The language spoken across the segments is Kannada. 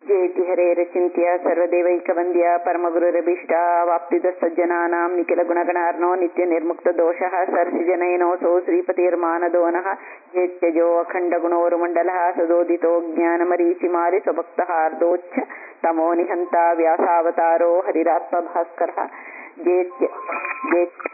ಜಯತಿ ಹರೇರಚಿಂತ್ಯ ಸರ್ವದೇವೈಕವಂದ್ಯ ಪರಮಗುರುರಭೀಷ್ಟ ವಾಪ್ತಿದ ಸಜ್ಜನಾನಾಂ ನಿಖಿಲ ಗುಣಗಣಾರ್ನೋ ನಿತ್ಯ ನಿರ್ಮುಕ್ತ ದೋಷಃ ಸರ್ಸಿಜನಯನೋಸೋ ಶ್ರೀಪತಿರ್ಮಾನದೋನಃ ಜೇತ್ಯಜೋ ಅಖಂಡ ಗುಣೋರುಮಂಡಲಃ ಸದೋದಿತೋ ಜ್ಞಾನಮರೀಚಿಮಾಲಿ ಸ್ವಭಕ್ತಹಾರ್ದೋಚ್ಛ ತಮೋ ನಿಹಂತ ವ್ಯಾಸಾವತಾರೋ ಹರಿರಾತ್ಮ ಭಾಸ್ಕರಃ ಜೇತ್ಯ ಜೇತ್ಯ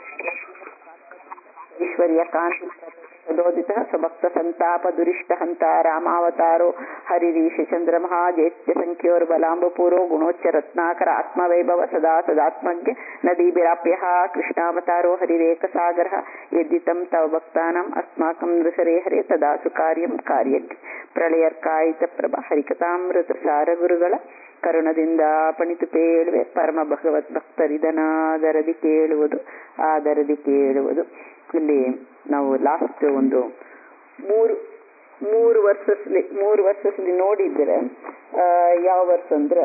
ಐಶ್ವರ್ಯ ಕಾಂತಿ ಸದೋದಿತ ಸ್ವಭಕ್ತ ಸಂತಾಪ ದುರಿಷ್ಟ ಹಂತ ರಾಮಾವತಾರೋ ಹರಿರೀಶ ಚಂದ್ರಮಃ ಜೇತ್ಯ ಸಂಖ್ಯೋರ್ಬಲಾಂಬಪೂರೋ ಗುಣೋಚ್ಚ ರತ್ನಾಕರ ಆತ್ಮವೈಭವ ಸದಾ ಸದಾತ್ಮಜ್ಞ ನದೀಭಿರಾಪ್ಯ ಕೃಷ್ಣಾವತಾರೋ ಹರಿರೇಕ ಸಾಗರ ಯದ್ದಿತಂ ತವ ಭಕ್ತಾನಾಂ ಅಸ್ಮಾಕಂ ನೃಸರೇ ಹರೇ ತದಾ ಸುಕಾರ್ಯಂ ಕಾರ್ಯಕ್ಕೆ ಪ್ರಳಯರ್ಕಾಯಿತ ಪ್ರಭ ಹರಿಕಥಾಮೃತ ಸಾರ ಗುರುಗಳ ಕರುಣದಿಂದ ಪಣಿತು ಪೇಳುವೆ ಪರಮ ಭಗವತ್ ಭಕ್ತರಿದನಾದರದಿ ಕೇಳುವುದು ಆದರದಿ ಕೇಳುವುದು ಇಲ್ಲಿ ನಾವು ಲಾಸ್ಟ್ ಒಂದು ಮೂರು ಮೂರು ವರ್ಷಸ್ಲಿ ಮೂರು ವರ್ಷಸ್ಲಿ ನೋಡಿದ್ರೆ ಯಾವ ವರ್ಷ ಅಂದ್ರೆ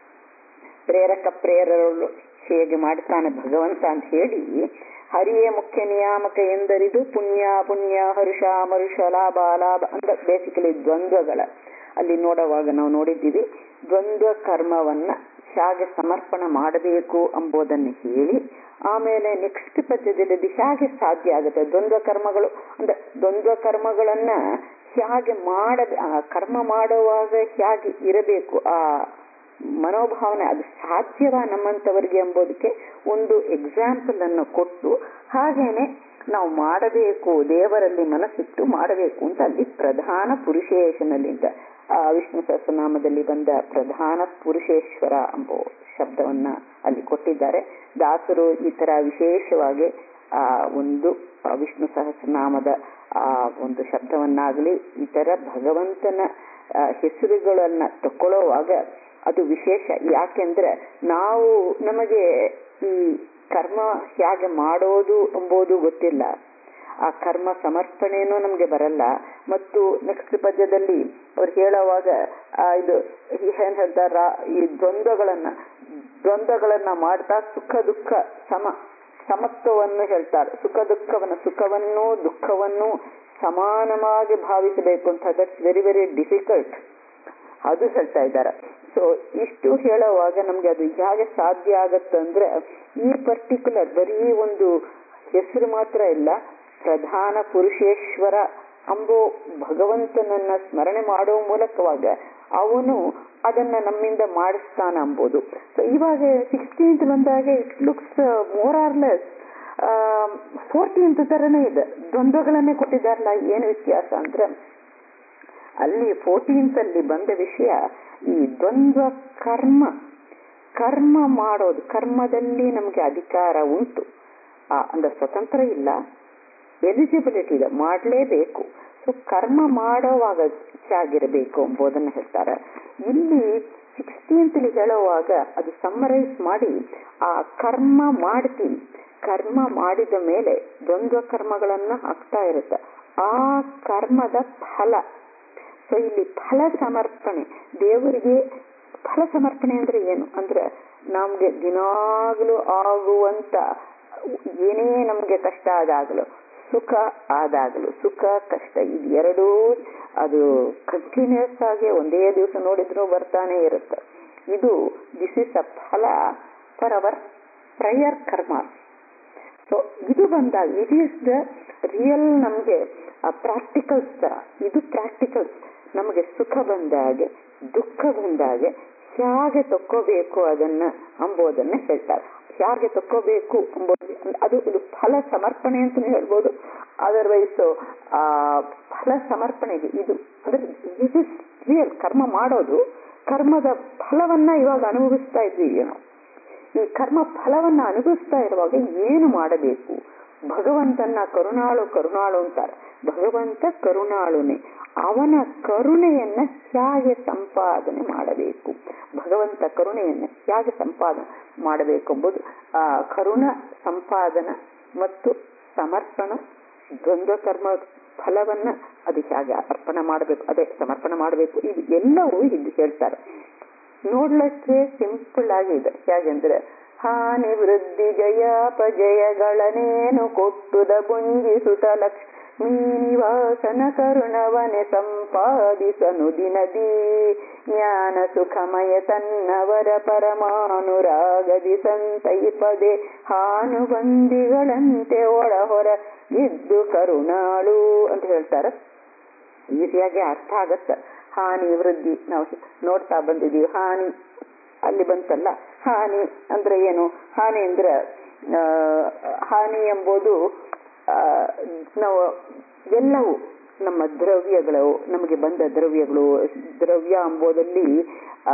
ಪ್ರೇರಕ ಪ್ರೇರರು ಹೇಗೆ ಮಾಡ್ತಾನೆ ಭಗವಂತ ಅಂತ ಹೇಳಿ ಹರಿಯೇ ಮುಖ್ಯ ನಿಯಾಮಕ ಎಂದರಿದು ಪುಣ್ಯ ಪುಣ್ಯ ಹರುಷ ಮರುಷ ಲಾಭ ಲಾಭ ಅಂತ ಬೇಸಿಕಲಿ ದ್ವಂದ್ವಗಳ ಅಲ್ಲಿ ನೋಡುವಾಗ ನಾವು ನೋಡಿದ್ದೀವಿ ದ್ವಂದ್ವ ಕರ್ಮವನ್ನ ಹೇಗೆ ಸಮರ್ಪಣೆ ಮಾಡಬೇಕು ಎಂಬುದನ್ನು ಹೇಳಿ ಆಮೇಲೆ ನೆಕ್ಸ್ಟ್ ಪದ್ಯದಲ್ಲಿ ಹೇಗೆ ಸಾಧ್ಯ ಆಗುತ್ತೆ ದ್ವಂದ್ವ ಕರ್ಮಗಳು ಅಂದ್ರೆ ದ್ವಂದ್ವ ಕರ್ಮಗಳನ್ನ ಹೇಗೆ ಮಾಡ ಕರ್ಮ ಮಾಡುವಾಗ ಹೇಗೆ ಇರಬೇಕು ಆ ಮನೋಭಾವನೆ ಅದು ಸಾಧ್ಯವ ನಮ್ಮಂತವರಿಗೆ ಎಂಬುದಕ್ಕೆ ಒಂದು ಎಕ್ಸಾಂಪಲ್ ಅನ್ನು ಕೊಟ್ಟು ಹಾಗೇನೆ ನಾವು ಮಾಡಬೇಕು ದೇವರಲ್ಲಿ ಮನಸ್ಸಿಟ್ಟು ಮಾಡಬೇಕು ಅಂತ ಅಲ್ಲಿ ಪ್ರಧಾನ ಪುರುಷೇಶನಲ್ಲಿಂದ ಆ ವಿಷ್ಣು ಸಹಸ್ರನಾಮದಲ್ಲಿ ಬಂದ ಪ್ರಧಾನ ಪುರುಷೇಶ್ವರ ಎಂಬ ಶಬ್ದವನ್ನ ಅಲ್ಲಿ ಕೊಟ್ಟಿದ್ದಾರೆ ದಾಸರು ಈ ತರ ವಿಶೇಷವಾಗಿ ಆ ಒಂದು ವಿಷ್ಣು ಸಹಸ್ರನಾಮದ ಆ ಒಂದು ಶಬ್ದವನ್ನಾಗಲಿ ಈ ತರ ಭಗವಂತನ ಹೆಸರುಗಳನ್ನ ತಕೊಳ್ಳುವಾಗ ಅದು ವಿಶೇಷ ಯಾಕೆಂದ್ರೆ ನಾವು ನಮಗೆ ಈ ಕರ್ಮ ಹೇಗೆ ಮಾಡೋದು ಎಂಬುದು ಗೊತ್ತಿಲ್ಲ ಆ ಕರ್ಮ ಸಮರ್ಪಣೆನೂ ನಮ್ಗೆ ಬರಲ್ಲ ಮತ್ತು ನೆಕ್ಸ್ಟ್ ಪದ್ಯದಲ್ಲಿ ಅವ್ರು ಹೇಳುವಾಗ ಇದು ಏನ್ ಹೇಳ್ತಾರ ಈ ದ್ವಂದ್ವಗಳನ್ನ ದ್ವಂದ್ವಗಳನ್ನ ಮಾಡ್ತಾ ಸುಖ ದುಃಖ ಸಮ ಸಮತ್ವವನ್ನು ಹೇಳ್ತಾರೆ ಸುಖ ದುಃಖವನ್ನ ಸುಖವನ್ನು ದುಃಖವನ್ನು ಸಮಾನವಾಗಿ ಭಾವಿಸಬೇಕು ಅಂತ ದಟ್ಸ್ ವೆರಿ ವೆರಿ ಡಿಫಿಕಲ್ಟ್ ಅದು ಹೇಳ್ತಾ ಇದ್ದಾರೆ ಸೊ ಇಷ್ಟು ಹೇಳುವಾಗ ನಮ್ಗೆ ಅದು ಹೇಗೆ ಸಾಧ್ಯ ಆಗತ್ತಂದ್ರೆ ಈ ಪರ್ಟಿಕ್ಯುಲರ್ ಬರೀ ಒಂದು ಹೆಸರು ಮಾತ್ರ ಇಲ್ಲ ಪ್ರಧಾನ ಪುರುಷೇಶ್ವರ ಅಂಬೋ ಭಗವಂತನನ್ನ ಸ್ಮರಣೆ ಮಾಡುವ ಮೂಲಕವಾಗ ಅವನು ಅದನ್ನ ನಮ್ಮಿಂದ ಮಾಡಿಸ್ತಾನ ಅಂಬೋದು ಸೊ ಇವಾಗ ಸಿಕ್ಸ್ಟೀನ್ತ್ ಬಂದಾಗ it looks more or less fourteenth ತರನೇ ಇದೆ ದ್ವಂದ್ವಗಳನ್ನೇ ಕೊಟ್ಟಿದ್ದಾರಲ್ಲ ಏನು ವ್ಯತ್ಯಾಸ ಅಂದ್ರೆ ಅಲ್ಲಿ ಫೋರ್ಟೀನ್ತ್ ಅಲ್ಲಿ ಬಂದ ವಿಷಯ ಈ ದ್ವಂದ್ವ ಕರ್ಮ ಕರ್ಮ ಮಾಡೋದು ಕರ್ಮದಲ್ಲಿ ನಮ್ಗೆ ಅಧಿಕಾರ ಉಂಟು ಅಂದ್ರೆ ಸ್ವತಂತ್ರ ಇಲ್ಲ ಎಲಿಜಿಬಿಲಿಟಿ ಇದೆ ಮಾಡಲೇಬೇಕು ಸೊ ಕರ್ಮ ಮಾಡೋವಾಗ ಹೆಚ್ಚಾಗಿರಬೇಕು ಎಂಬುದನ್ನು ಹೇಳ್ತಾರೆ ಇಲ್ಲಿ ಸಿಕ್ಸ್ಟೀನ್ತ್ ಹೇಳುವಾಗ ಅದು ಸಮ್ಮರೈಸ್ ಮಾಡಿ ಆ ಕರ್ಮ ಮಾಡ್ತೀವಿ ಕರ್ಮ ಮಾಡಿದ ಮೇಲೆ ದ್ವಂದ್ವ ಕರ್ಮಗಳನ್ನ ಹಾಕ್ತಾ ಇರುತ್ತೆ ಆ ಕರ್ಮದ ಫಲ ಸೊ ಇಲ್ಲಿ ಫಲ ಸಮರ್ಪಣೆ ದೇವರಿಗೆ ಫಲ ಸಮರ್ಪಣೆ ಅಂದ್ರೆ ಏನು ಅಂದ್ರೆ ನಮ್ಗೆ ದಿನಾಗ್ಲೂ ಆಗುವಂತ ಏನೇ ನಮ್ಗೆ ಕಷ್ಟ ಆದಾಗಲು ಸುಖ ಆದಾಗಲು ಸುಖ ಕಷ್ಟ ಇದು ಎರಡೂ ಅದು ಕಂಟಿನ್ಯೂಸ್ ಆಗಿ ಒಂದೇ ದಿವಸ ನೋಡಿದ್ರು ಬರ್ತಾನೆ ಇರುತ್ತೆ ಇದು ದಿಸ್ ಇಸ್ ಅ ಫಲ ಫಾರ್ ಅವರ್ ಪ್ರಯರ್ ಕರ್ಮ ಸೊ ಇದು ಬಂದಾಗ ಇಟ್ ಈಸ್ ದ ರಿಯಲ್ ನಮ್ಗೆ ಪ್ರಾಕ್ಟಿಕಲ್ಸ್ ತರ ಇದು ಪ್ರಾಕ್ಟಿಕಲ್ಸ್ ನಮಗೆ ಸುಖ ಬಂದಾಗೆ ದುಃಖ ಬಂದಾಗೆ ಹೇಗೆ ತಕ್ಕೋಬೇಕು ಅದನ್ನ ಅಂಬೋದನ್ನ ಹೇಳ್ತಾರೆ ಹೇಗೆ ತಕ್ಕೋಬೇಕು ಎಂಬುದು ಅದು ಇದು ಫಲ ಸಮರ್ಪಣೆ ಅಂತ ಹೇಳ್ಬೋದು ಅದರ್ವೈಸ್ ಆ ಫಲ ಸಮರ್ಪಣೆಗೆ ಇದು ಅಂದ್ರೆ ದಿಸ್ ಇಸ್ ರಿಯಲ್ ಕರ್ಮ ಮಾಡೋದು ಕರ್ಮದ ಫಲವನ್ನ ಇವಾಗ ಅನುಭವಿಸ್ತಾ ಇದ್ದೀವಿ ನಾವು ಈ ಕರ್ಮ ಫಲವನ್ನ ಅನುಭವಿಸ್ತಾ ಇರುವಾಗ ಏನು ಮಾಡಬೇಕು ಭಗವಂತನ ಕರುಣಾಳು ಕರುಣಾಳು ಅಂತಾರೆ ಭಗವಂತ ಕರುಣಾಳುನೆ ಅವನ ಕರುಣೆಯನ್ನ ಹೇಗೆ ಸಂಪಾದನೆ ಮಾಡಬೇಕು ಭಗವಂತ ಕರುಣೆಯನ್ನ ಹೇಗೆ ಸಂಪಾದನೆ ಮಾಡಬೇಕು ಎಂಬುದು ಆ ಕರುಣ ಸಂಪಾದನ ಮತ್ತು ಸಮರ್ಪಣ ದ್ವಂದ್ವ ಕರ್ಮ ಫಲವನ್ನ ಅದು ಹೇಗೆ ಅರ್ಪಣೆ ಮಾಡಬೇಕು ಅದೇ ಸಮರ್ಪಣೆ ಮಾಡಬೇಕು ಇದು ಎಲ್ಲವೂ ಇದು ಹೇಳ್ತಾರೆ ನೋಡ್ಲಿಕ್ಕೆ ಸಿಂಪಲ್ ಆಗಿದೆ ಹೇಗೆಂದ್ರೆ ಹಾನಿ ವೃದ್ಧಿ ಜಯಾಪಜಯಗಳನೇನು ಕೊಟ್ಟುದ ಗುಂಜಿಸುತ್ತ ಲಕ್ಷ ಮೀನಿವಾಸನ ಕರುಣವನೆ ಸಂಪಾದಿಸನು ದಿನದಿ ಜ್ಞಾನ ಸುಖಮಯ ತನ್ನವರ ಪರಮಾನುರಾಗದಿ ಸಂತೈಪದೆ ಹಾನುಬಂದಿಗಳಂತೆ ಒಳ ಹೊರ ಇದ್ದು ಕರುಣಾಳು ಅಂತ ಹೇಳ್ತಾರೆ ಈಸಿಯಾಗಿ ಅರ್ಥ ಆಗತ್ತ ಹಾನಿ ವೃದ್ಧಿ ನಾವು ನೋಡ್ತಾ ಬಂದಿದೀವಿ ಹಾನಿ ಅಲ್ಲಿ ಬಂತಲ್ಲ ಹಾನಿ ಅಂದ್ರೆ ಏನು ಹಾನಿ ಅಂದ್ರೆ ಆ, ಹಾನಿ ಎಂಬುದು ಆ, ನಾವು ಎಲ್ಲವೂ ನಮ್ಮ ದ್ರವ್ಯಗಳು ನಮಗೆ ಬಂದ ದ್ರವ್ಯಗಳು ದ್ರವ್ಯ ಎಂಬುದಲ್ಲಿ ಆ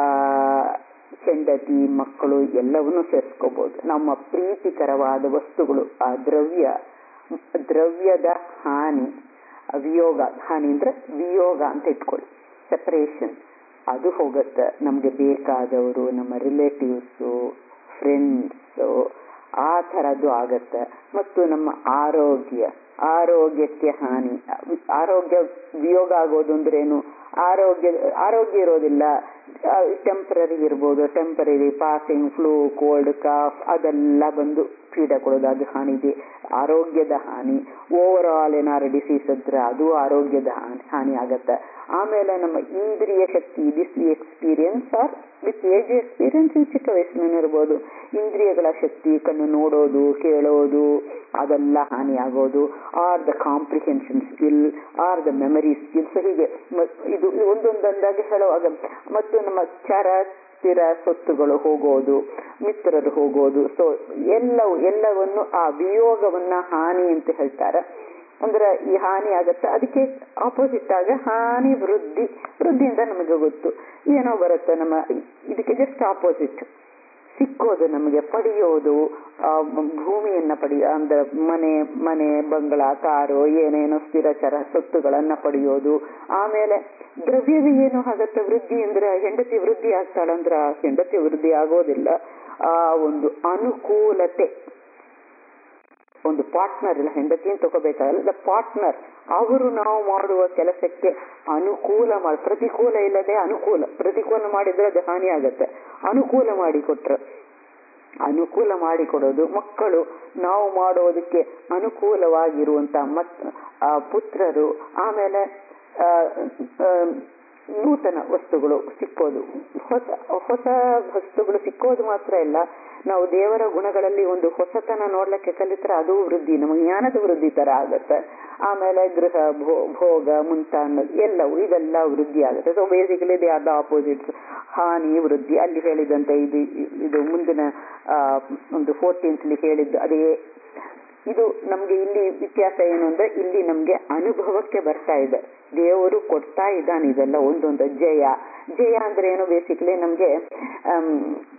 ಹೆಂಡತಿ ಮಕ್ಕಳು ಎಲ್ಲವನ್ನೂ ಸೇರಿಸ್ಕೋಬಹುದು ನಮ್ಮ ಪ್ರೀತಿಕರವಾದ ವಸ್ತುಗಳು ಆ ದ್ರವ್ಯ ದ್ರವ್ಯದ ಹಾನಿ ವಿಯೋಗ ಹಾನಿ ಅಂದ್ರೆ ವಿಯೋಗ ಅಂತ ಇಟ್ಕೊಳ್ಳಿ ಸೆಪರೇಷನ್ ಅದು ಹೋಗುತ್ತೆ ನಮ್ಗೆ ಬೇಕಾದವರು ನಮ್ಮ ರಿಲೇಟಿವ್ಸು ಫ್ರೆಂಡ್ಸು ಆ ಥರದ್ದು ಆಗತ್ತೆ ಮತ್ತು ನಮ್ಮ ಆರೋಗ್ಯ ಆರೋಗ್ಯಕ್ಕೆ ಹಾನಿ ಆರೋಗ್ಯ ವಿಯೋಗ ಆಗೋದು ಅಂದ್ರೆ ಏನು ಆರೋಗ್ಯ ಆರೋಗ್ಯ ಇರೋದಿಲ್ಲ ಟೆಂಪರರಿ ಇರ್ಬೋದು temporary passing flu cold cough ಅದೆಲ್ಲ ಬಂದು ಪೀಡೆ ಕೊಡೋದು ಅದು ಹಾನಿ ಇದೆ ಆರೋಗ್ಯದ ಹಾನಿ ಓವರ್ ಆಲ್ ಏನಾದ್ರು ಡಿಸೀಸ್ ಇದ್ರೆ ಅದು ಆರೋಗ್ಯದ ಹಾನಿ ಹಾನಿ ಆಗತ್ತೆ ಆಮೇಲೆ ನಮ್ಮ ಇಂದ್ರಿಯ ಶಕ್ತಿ this we experience are with age experience ಚಿಕ್ಕ ವಯಸ್ಸಿನ ಇರ್ಬೋದು ಇಂದ್ರಿಯಗಳ ಶಕ್ತಿ ಕಣ್ಣು ನೋಡೋದು ಕೇಳೋದು ಅದೆಲ್ಲ ಹಾನಿ ಆಗೋದು are the comprehension skill are the memory skills ಹೀಗೆ ಮ- ಇದು ಒಂದೊಂದೊಂದಾಗಿ ಹೇಳುವಾಗ ಮತ್ತು ನಮ್ಮ ಚರ ಸ್ಥಿರ ಸೊತ್ತುಗಳು ಹೋಗೋದು ಮಿತ್ರರು ಹೋಗೋದು ಸೊ ಎಲ್ಲವೂ ಎಲ್ಲವನ್ನು ಆ ವಿಯೋಗವನ್ನ ಹಾನಿ ಅಂತ ಹೇಳ್ತಾರೆ ಅಂದ್ರೆ ಈ ಹಾನಿ ಆಗತ್ತೆ ಅದಕ್ಕೆ ಆಪೋಸಿಟ್ ಆಗ ಹಾನಿ ವೃದ್ಧಿ ವೃದ್ಧಿಯಿಂದ ನಮಗೆ ಗೊತ್ತು ಏನೋ ಬರುತ್ತೆ ನಮ್ಮ ಇದಕ್ಕೆ ಜಸ್ಟ್ ಆಪೋಸಿಟ್ ಸಿಕ್ಕೋದು ನಮಗೆ ಪಡೆಯೋದು ಆ, ಭೂಮಿಯನ್ನ ಪಡೆಯ ಅಂದ್ರೆ ಮನೆ ಮನೆ ಬಂಗಳ ಕಾರು ಏನೇನೋ ಸ್ಥಿರಚರ ಸೊತ್ತುಗಳನ್ನ ಪಡೆಯೋದು ಆಮೇಲೆ ದ್ರವ್ಯದ ಏನು ಆಗತ್ತೆ ವೃದ್ಧಿ ಅಂದ್ರೆ ಹೆಂಡತಿ ವೃದ್ಧಿ ಆಗ್ತಾಳಂದ್ರ ಹೆಂಡತಿ ವೃದ್ಧಿ ಆಗೋದಿಲ್ಲ ಆ ಒಂದು ಅನುಕೂಲತೆ ಒಂದು ಪಾರ್ಟ್ನರ್ ಇಲ್ಲ ಹೆಂಡತಿಯನ್ನು ತಗೋಬೇಕಾಗಲ್ಲ ಪಾರ್ಟ್ನರ್ ಅವರು ನಾವು ಮಾಡುವ ಕೆಲಸಕ್ಕೆ ಅನುಕೂಲ ಮಾಡಿ ಪ್ರತಿಕೂಲ ಇಲ್ಲದೆ ಅನುಕೂಲ ಪ್ರತಿಕೂಲ ಮಾಡಿದ್ರೆ ಅದು ಹಾನಿ ಆಗತ್ತೆ ಅನುಕೂಲ ಮಾಡಿಕೊಟ್ರೆ ಅನುಕೂಲ ಮಾಡಿಕೊಡೋದು ಮಕ್ಕಳು ನಾವು ಮಾಡೋದಕ್ಕೆ ಅನುಕೂಲವಾಗಿರುವಂತ ಮತ್ ಆ, ಪುತ್ರರು ಆಮೇಲೆ ಆ, ಆ, ನೂತನ ವಸ್ತುಗಳು ಸಿಕ್ಕೋದು ಹೊಸ ಹೊಸ ವಸ್ತುಗಳು ಸಿಕ್ಕೋದು ಮಾತ್ರ ಇಲ್ಲ ನಾವು ದೇವರ ಗುಣಗಳಲ್ಲಿ ಒಂದು ಹೊಸತನ ನೋಡ್ಲಿಕ್ಕೆ ಕಲಿತ್ರೆ ಅದು ವೃದ್ಧಿ ನಮ್ಮ ಜ್ಞಾನದ ವೃದ್ಧಿ ತರ ಆಗತ್ತೆ ಆಮೇಲೆ ಗೃಹ ಭೋ- ಭೋಗ ಮುಂತಾದ ಎಲ್ಲವೂ ಇದೆಲ್ಲ ವೃದ್ಧಿ ಆಗುತ್ತೆ so basically they are the opposites ಹಾನಿ ವೃದ್ಧಿ ಅಲ್ಲಿ ಹೇಳಿದಂತೆ ಇದು ಇದು ಮುಂದಿನ ಆ, ಒಂದು ಫೋರ್ಟೀನ್ತ್ಲಿ ಹೇಳಿದ್ದು ಅದೇ ಇದು ನಮ್ಗೆ ಇಲ್ಲಿ ವ್ಯತ್ಯಾಸ ಏನು ಅಂದ್ರೆ ಇಲ್ಲಿ ನಮ್ಗೆ ಅನುಭವಕ್ಕೆ ಬರ್ತಾ ಇದೆ ದೇವರು ಕೊಡ್ತಾ ಇದ್ದಾನೆ ಇದೆಲ್ಲ ಒಂದೊಂದು ಜಯ ಜಯ ಅಂದ್ರೆ ಏನು ಬೇಸಿಕಲಿ ನಮ್ಗೆ ಆಮ್,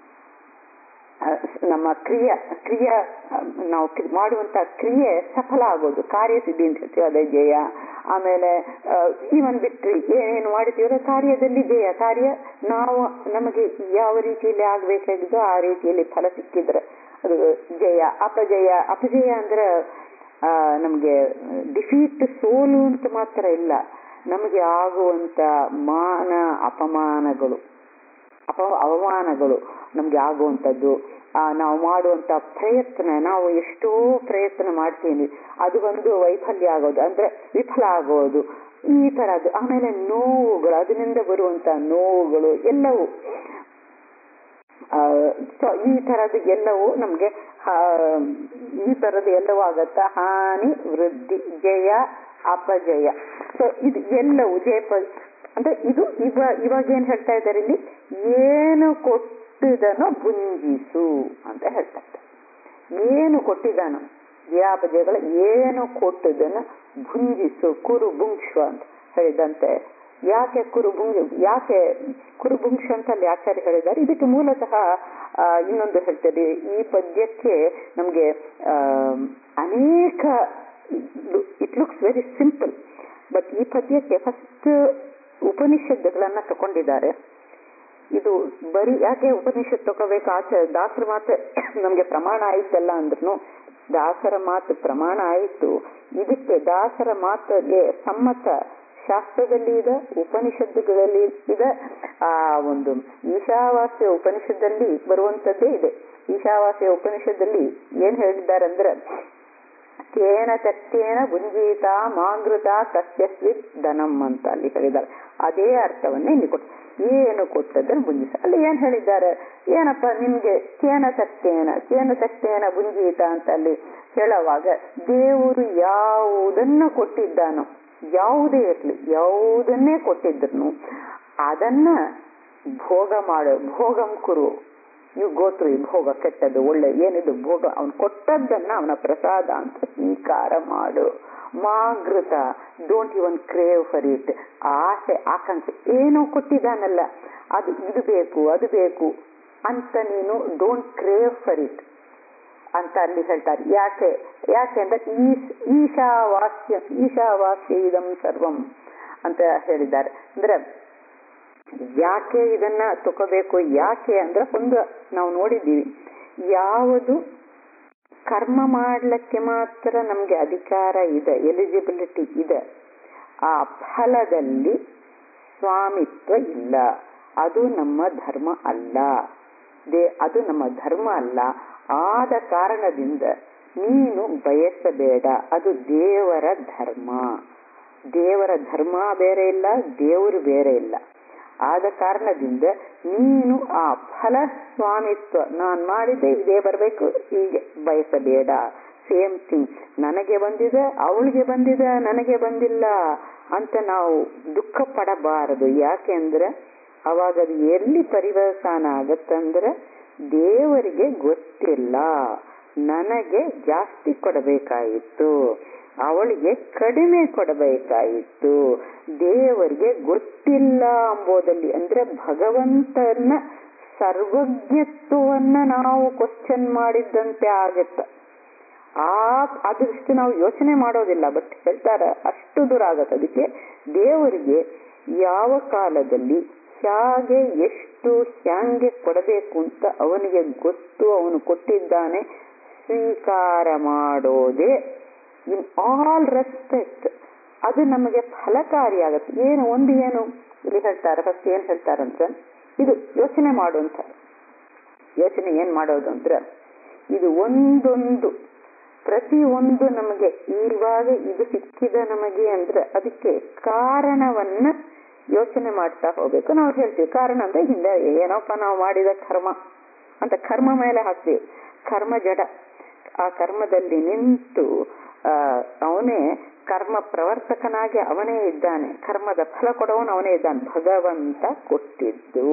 ಆ, ನಮ್ಮ ಕ್ರಿಯೆ ಕ್ರಿಯೆ ಆ, ನಾವು ಕ್ರಿ- ಮಾಡುವಂತ ಕ್ರಿಯೆ ಸಫಲ ಆಗೋದು ಕಾರ್ಯಸಿದ್ಧಿ ಅಂತ ಹೇಳ್ತೀವಿ ಅದೇ ಜಯ ಆಮೇಲೆ ಈವನ್ ಬಿಟ್ರಿ ಏನೇನು ಮಾಡಿತೀವೋ ಕಾರ್ಯದಲ್ಲಿ ಜಯ ಕಾರ್ಯ ನಾವು ನಮಗೆ ಯಾವ ರೀತಿಯಲ್ಲಿ ಆಗ್ಬೇಕಾಗಿದ್ದೋ ಆ ರೀತಿಯಲ್ಲಿ ಫಲ ಸಿಕ್ಕಿದ್ರೆ ಅದು ಜಯ ಅಪಜಯ ಅಪಜಯ ಅಂದ್ರೆ ಆ, ನಮ್ಗೆ ಡಿಫೀಟ್ ಸೋಲು ಅಂತ ಮಾತ್ರ ಇಲ್ಲ ನಮಗೆ ಆಗುವಂತ ಮಾನ ಅಪಮಾನಗಳು ಅಪ ಅವಮಾನಗಳು ನಮ್ಗೆ ಆಗುವಂಥದ್ದು ಆ, ನಾವು ಮಾಡುವಂತ ಪ್ರಯತ್ನ ನಾವು ಎಷ್ಟೋ ಪ್ರಯತ್ನ ಮಾಡ್ತೀವಿ ಅದು ಒಂದು ವೈಫಲ್ಯ ಆಗೋದು ಅಂದ್ರೆ ವಿಫಲ ಆಗೋದು ಈ ತರದ್ದು ಆಮೇಲೆ ನೋವುಗಳು ಅದರಿಂದ ಬರುವಂತ ನೋವುಗಳು ಎಲ್ಲವೂ ಆ, ಸೊ ಈ ತರದ್ದು ಎಲ್ಲವೂ ನಮ್ಗೆ ಆ, ಈ ತರದ್ದು ಎಲ್ಲವೂ ಆಗತ್ತ ಹಾನಿ ವೃದ್ಧಿ ಜಯ ಅಪಜಯ ಸೊ ಇದು ಎಲ್ಲವೂ ಜಯಪ ಅಂದ್ರೆ ಇದು ಇವ ಇವಾಗ ಏನ್ ಹೇಳ್ತಾ ಇದ್ದಾರೆ ಇಲ್ಲಿ ಏನು ಕೊಟ್ಟಿದನೋ ಭುಂಜಿಸು ಅಂತ ಹೇಳ್ತಾ ಇದ್ದಾರೆ ಏನು ಕೊಟ್ಟಿದ್ದಾನೋ ಜಯಾಪಜಯಗಳು ಏನು ಕೊಟ್ಟಿದ್ದನ್ನು ಭುಂಜಿಸು ಕುರು ಭುಂಕ್ಷು ಅಂತ ಹೇಳಿದಂತೆ ಯಾಕೆ ಕುರು ಭುಂಜ ಯಾಕೆ ಕುರು ಭುಂಕ್ಷ ಅಂತ ಅಲ್ಲಿ ಆಚಾರ್ಯ ಹೇಳಿದ್ದಾರೆ ಇದಕ್ಕೆ ಮೂಲತಃ ಆ, ಇನ್ನೊಂದು ಹೇಳ್ತಾರೆ ಈ ಪದ್ಯಕ್ಕೆ ನಮ್ಗೆ ಆ, ಅನೇಕ it looks very simple but ಈ ಪದ್ಯಕ್ಕೆ ಫಸ್ಟ್ ಉಪನಿಷತ್ತುಗಳನ್ನ ತಗೊಂಡಿದ್ದಾರೆ ಇದು ಬರೀ ಯಾಕೆ ಉಪನಿಷತ್ ತಗೋಬೇಕು ಆಚೆ ದಾಸರ ಮಾತು ನಮ್ಗೆ ಪ್ರಮಾಣ ಆಯ್ತಲ್ಲ ಅಂದ್ರೂ ದಾಸರ ಮಾತು ಪ್ರಮಾಣ ಆಯಿತು ಇದಕ್ಕೆ ದಾಸರ ಮಾತಿಗೆ ಸಮ್ಮತ ಶಾಸ್ತ್ರದಲ್ಲಿ ಇದೆ ಉಪನಿಷತ್ತುಗಳಲ್ಲಿ ಇದೆ ಆ ಒಂದು ಈಶಾವಾಸ್ಯ ಉಪನಿಷತ್ತಲ್ಲಿ ಬರುವಂತದ್ದೇ ಇದೆ ಈಶಾವಾಸ್ಯ ಉಪನಿಷತ್ತಲ್ಲಿ ಏನ್ ಹೇಳಿದ್ದಾರೆ ಅಂದ್ರೆ ಕೇನ ತಕ್ಕೇನ ಭುಂಜೀತ ಮಾಂಗೃತ ಕಸ್ಯಸ್ವಿತ್ ಧನಂ ಅಂತ ಅಲ್ಲಿ ಹೇಳಿದ್ದಾರೆ ಅದೇ ಅರ್ಥವನ್ನೇ ಇಲ್ಲಿ ಕೊಟ್ಟು ಏನು ಕೊಟ್ಟದ್ರೆ ಭುಂಜಿಸ ಅಲ್ಲಿ ಏನ್ ಹೇಳಿದ್ದಾರೆ ಏನಪ್ಪ ನಿಮ್ಗೆ ಕೇನ ತಕ್ಕೇನ ಕೇನ ತಕ್ಕೇನ ಭುಂಜೀತ ಅಂತ ಅಲ್ಲಿ ಹೇಳುವಾಗ ದೇವರು ಯಾವುದನ್ನ ಕೊಟ್ಟಿದ್ದಾನೋ ಯಾವುದೇ ಇರ್ಲಿ ಯಾವುದನ್ನೇ ಕೊಟ್ಟಿದ್ರು ಅದನ್ನ ಭೋಗ ಮಾಡು ಭೋಗಂ ಕುರು ಇವು ಗೋತ್ರು ಈ ಭೋಗ ಕೆಟ್ಟದ್ದು ಒಳ್ಳೆ ಏನಿದು ಭೋಗ ಅವನು ಕೊಟ್ಟದ್ದನ್ನ ಅವನ ಪ್ರಸಾದ ಅಂತ ಸ್ವೀಕಾರ ಮಾಡು ಮಾಗೃತ don't even crave for it ಆಸೆ ಆಕಾಂಕ್ಷೆ ಏನೋ ಕೊಟ್ಟಿದ್ದಾನಲ್ಲ ಅದು ಇದು ಬೇಕು ಅದು ಬೇಕು ಅಂತ ನೀನು ಡೋಂಟ್ ಕ್ರೇವ್ ಫರ್ ಇಟ್ ಅಂತ ಅಲ್ಲಿ ಹೇಳ್ತಾರೆ ಯಾಕೆ ಯಾಕೆ ಅಂದ್ರೆ ಈಶ್ ಈಶಾವಾಸ್ಯ ಈಶಾವಾಸ್ಯ ಇದಂ ಸರ್ವಂ ಅಂತ ಹೇಳಿದ್ದಾರೆ ಅಂದ್ರೆ ಯಾಕೆ ಇದನ್ನ ತಗೋಬೇಕು ಯಾಕೆ ಅಂದ್ರೆ ಒಂದು ನಾವು ನೋಡಿದ್ದೀವಿ ಯಾವುದು ಕರ್ಮ ಮಾಡ್ಲಿಕ್ಕೆ ಮಾತ್ರ ನಮ್ಗೆ ಅಧಿಕಾರ ಇದೆ ಎಲಿಜಿಬಿಲಿಟಿ ಇದೆ ಆ ಫಲದಲ್ಲಿ ಸ್ವಾಮಿತ್ವ ಇಲ್ಲ ಅದು ನಮ್ಮ ಧರ್ಮ ಅಲ್ಲ ದೇ ಅದು ನಮ್ಮ ಧರ್ಮ ಅಲ್ಲ ಆದ ಕಾರಣದಿಂದ ನೀನು ಬಯಸಬೇಡ ಅದು ದೇವರ ಧರ್ಮ ದೇವರ ಧರ್ಮ ಬೇರೆ ಇಲ್ಲ ದೇವರು ಬೇರೆ ಇಲ್ಲ ಆದ ಕಾರಣದಿಂದ ನೀನು ಆ ಫಲ ಸ್ವಾಮಿತ್ವ ನಾನ್ ಮಾಡಿದ್ದೆ ಇದೇ ಬರಬೇಕು ಹೀಗೆ ಬಯಸಬೇಡ ಸೇಮ್ ಥಿಂಗ್ ನನಗೆ ಬಂದಿದೆ ಅವಳಿಗೆ ಬಂದಿದೆ ನನಗೆ ಬಂದಿಲ್ಲ ಅಂತ ನಾವು ದುಃಖ ಪಡಬಾರದು ಯಾಕೆಂದ್ರೆ ಅವಾಗ ಅದು ಎಲ್ಲಿ ಪರಿವರ್ತನ ಆಗತ್ತಂದ್ರೆ ದೇವರಿಗೆ ಗೊತ್ತಿಲ್ಲ ನನಗೆ ಜಾಸ್ತಿ ಕೊಡಬೇಕಾಯಿತು ಅವಳಿಗೆ ಕಡಿಮೆ ಕೊಡಬೇಕಾಯಿತು ದೇವರಿಗೆ ಗೊತ್ತಿಲ್ಲ ಎಂಬುದಲ್ಲಿ ಅಂದ್ರೆ ಭಗವಂತನ ಸರ್ವಜ್ಞತ್ವವನ್ನ ನಾವು ಕ್ವಶನ್ ಮಾಡಿದ್ದಂತೆ ಆಗತ್ತ ಆ ಅದೃಷ್ಟು ನಾವು ಯೋಚನೆ ಮಾಡೋದಿಲ್ಲ ಬಟ್ ಹೇಳ್ತಾರ ಅಷ್ಟು ದೂರ ಆಗತ್ತೆ ಅದಕ್ಕೆ ದೇವರಿಗೆ ಯಾವ ಕಾಲದಲ್ಲಿ ಹೇಗೆ ಎಷ್ಟು ಹ್ಯಾಂಗೆ ಕೊಡಬೇಕು ಅಂತ ಅವನಿಗೆ ಗೊತ್ತು ಅವನು ಕೊಟ್ಟಿದ್ದಾನೆ ಸ್ವೀಕಾರ ಮಾಡೋದೇ ಇನ್ ಆಲ್ ರೆಸ್ಪೆಕ್ಟ್ ಅದು ನಮಗೆ ಫಲಕಾರಿಯಾಗತ್ತೆ ಏನು ಒಂದು ಏನು ಇಲ್ಲಿ ಹೇಳ್ತಾರೆ ಫಸ್ಟ್ ಏನ್ ಹೇಳ್ತಾರಂತ ಇದು ಯೋಚನೆ ಮಾಡುವಂತ ಯೋಚನೆ ಏನ್ ಮಾಡೋದು ಅಂದ್ರೆ ಇದು ಒಂದೊಂದು ಪ್ರತಿ ಒಂದು ನಮಗೆ ಇವಾಗ ಇದು ಸಿಕ್ಕಿದ ನಮಗೆ ಅಂದ್ರೆ ಅದಕ್ಕೆ ಕಾರಣವನ್ನ ಯೋಚನೆ ಮಾಡ್ತಾ ಹೋಗ್ಬೇಕು ನಾವು ಹೇಳ್ತೀವಿ ಕಾರಣ ಅಂದ್ರೆ ಹಿಂದೆ ಏನಪ್ಪ ನಾವು ಮಾಡಿದ ಕರ್ಮ ಅಂತ ಕರ್ಮ ಮೇಲೆ ಹಾಕ್ತೀವಿ ಕರ್ಮ ಜಡ ಆ ಕರ್ಮದಲ್ಲಿ ನಿಂತು ಆ ಅವನೇ ಕರ್ಮ ಪ್ರವರ್ತಕನಾಗಿ ಅವನೇ ಇದ್ದಾನೆ ಕರ್ಮದ ಫಲ ಕೊಡವನು ಅವನೇ ಇದ್ದಾನೆ ಭಗವಂತ ಕೊಟ್ಟಿದ್ದು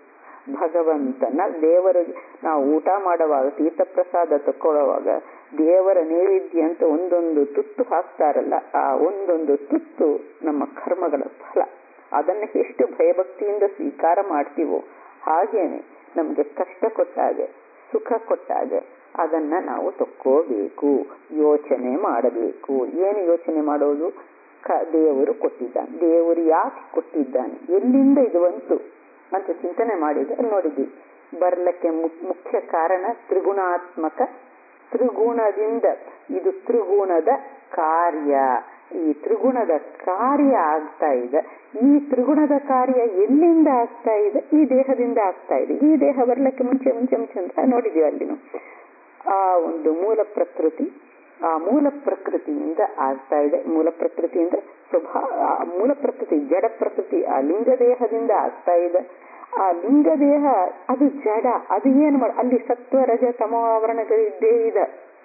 ಭಗವಂತನ ದೇವರಿಗೆ ನಾವು ಊಟ ಮಾಡುವಾಗ ತೀರ್ಥ ಪ್ರಸಾದ ತಕೊಳ್ಳುವಾಗ ದೇವರ ನೈವೇದ್ಯ ಅಂತ ಒಂದೊಂದು ತುತ್ತು ಹಾಕ್ತಾರಲ್ಲ ಆ ಒಂದೊಂದು ತುತ್ತು ನಮ್ಮ ಕರ್ಮಗಳ ಫಲ ಅದನ್ನ ಎಷ್ಟು ಭಯಭಕ್ತಿಯಿಂದ ಸ್ವೀಕಾರ ಮಾಡ್ತೀವೋ ಹಾಗೇನೆ ನಮ್ಗೆ ಕಷ್ಟ ಕೊಟ್ಟಾಗೆ ಸುಖ ಕೊಟ್ಟಾಗೆ ಅದನ್ನ ನಾವು ತಕ್ಕೋಬೇಕು ಯೋಚನೆ ಮಾಡಬೇಕು ಏನು ಯೋಚನೆ ಮಾಡೋದು ಕ ದೇವರು ಕೊಟ್ಟಿದ್ದಾನೆ ದೇವರು ಯಾಕೆ ಕೊಟ್ಟಿದ್ದಾನೆ ಎಲ್ಲಿಂದ ಇದು ಬಂತು ಅಂತ ಚಿಂತನೆ ಮಾಡಿದ್ರೆ ನೋಡಿದ್ವಿ ಬರ್ಲಕ್ಕೆ ಮುಖ್ಯ ಕಾರಣ ತ್ರಿಗುಣಾತ್ಮಕ ತ್ರಿಗುಣದಿಂದ ಇದು ತ್ರಿಗುಣದ ಕಾರ್ಯ ಈ ತ್ರಿಗುಣದ ಕಾರ್ಯ ಆಗ್ತಾ ಇದೆ ಈ ತ್ರಿಗುಣದ ಕಾರ್ಯ ಎಲ್ಲಿಂದ ಆಗ್ತಾ ಇದೆ ಈ ದೇಹದಿಂದ ಆಗ್ತಾ ಇದೆ ಈ ದೇಹ ಬರ್ಲಿಕ್ಕೆ ಮುಂಚೆ ಮುಂಚೆ ಮುಂಚೆ ಅಂತ ನೋಡಿದೀವಿ ಅಲ್ಲಿನು ಆ ಒಂದು ಮೂಲ ಪ್ರಕೃತಿ ಆ ಮೂಲ ಪ್ರಕೃತಿಯಿಂದ ಆಗ್ತಾ ಇದೆ ಮೂಲ ಪ್ರಕೃತಿಯಿಂದ ಸ್ವಭಾ ಮೂಲ ಪ್ರಕೃತಿ ಜಡ ಪ್ರಕೃತಿ ಆ ಲಿಂಗ ದೇಹದಿಂದ ಆಗ್ತಾ ಇದೆ ಆ ಲಿಂಗ ದೇಹ ಅದು ಜಡ ಅದು ಏನು ಮಾಡ ಅಲ್ಲಿ ಸತ್ವ ರಜ ತಮೋವರಣಗಳಿದ್ದೇ ಇದೆ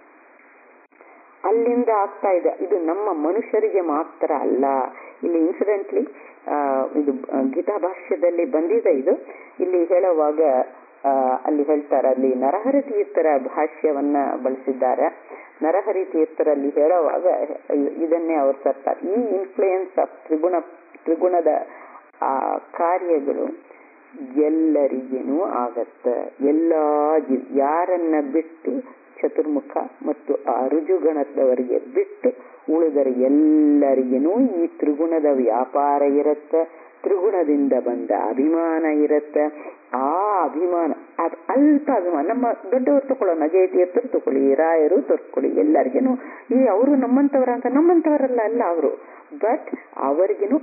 ಅಲ್ಲಿಂದ ಆಗ್ತಾ ಇದೆ ಇದು ನಮ್ಮ ಮನುಷ್ಯರಿಗೆ ಮಾತ್ರ ಅಲ್ಲ ಇಲ್ಲಿ ಇನ್ಸಿಡೆಂಟ್ಲಿ ಇದು ಗೀತಾ ಭಾಷ್ಯದಲ್ಲಿ ಬಂದಿದೆ ಇದು ಇಲ್ಲಿ ಹೇಳುವಾಗ ಅಲ್ಲಿ ಹೇಳ್ತಾರೆ ಅಲ್ಲಿ ನರಹರಿ ತೀರ್ಥರ ಭಾಷ್ಯವನ್ನ ಬಳಸಿದ್ದಾರೆ ನರಹರಿ ತೀರ್ಥರಲ್ಲಿ ಹೇಳುವಾಗ ಇದನ್ನೇ ಅವರು ತರ್ತಾರೆ ಈ ಇನ್ಫ್ಲೂಯೆನ್ಸ್ ಆಫ್ ತ್ರಿಗುಣ ತ್ರಿಗುಣದ ಆ ಕಾರ್ಯಗಳು ಎಲ್ಲರಿಗೇನೂ ಆಗತ್ತ ಎಲ್ಲಾ ಯಾರನ್ನ ಬಿಟ್ಟು ಚತುರ್ಮುಖ ಮತ್ತು ಆ ರುಜುಗಣದವರಿಗೆ ಬಿಟ್ಟು ಉಳಿದರೆ ಎಲ್ಲರಿಗೇನೂ ಈ ತ್ರಿಗುಣದ ವ್ಯಾಪಾರ ಇರತ್ತ ತ್ರಿಗುಣದಿಂದ ಬಂದ ಅಭಿಮಾನ ಇರತ್ತ ಆ ಅಭಿಮಾನ ಅದು ಅಲ್ಪ ಅಭಿಮಾನ ನಮ್ಮ ದೊಡ್ಡವರು ತಗೊಳ್ಳೋಣ ಜಯ ತೀರ್ಥರು ತಗೊಳ್ಳಿ ರಾಯರು ತಗೊಳ್ಳಿ ಎಲ್ಲರಿಗೇನು ಈ ಅವರು ನಮ್ಮಂತವರ ಅಂತ ನಮ್ಮಂತವರಲ್ಲ ಅಲ್ಲ ಅವರು ಬಟ್ ಅವರಿಗೇನು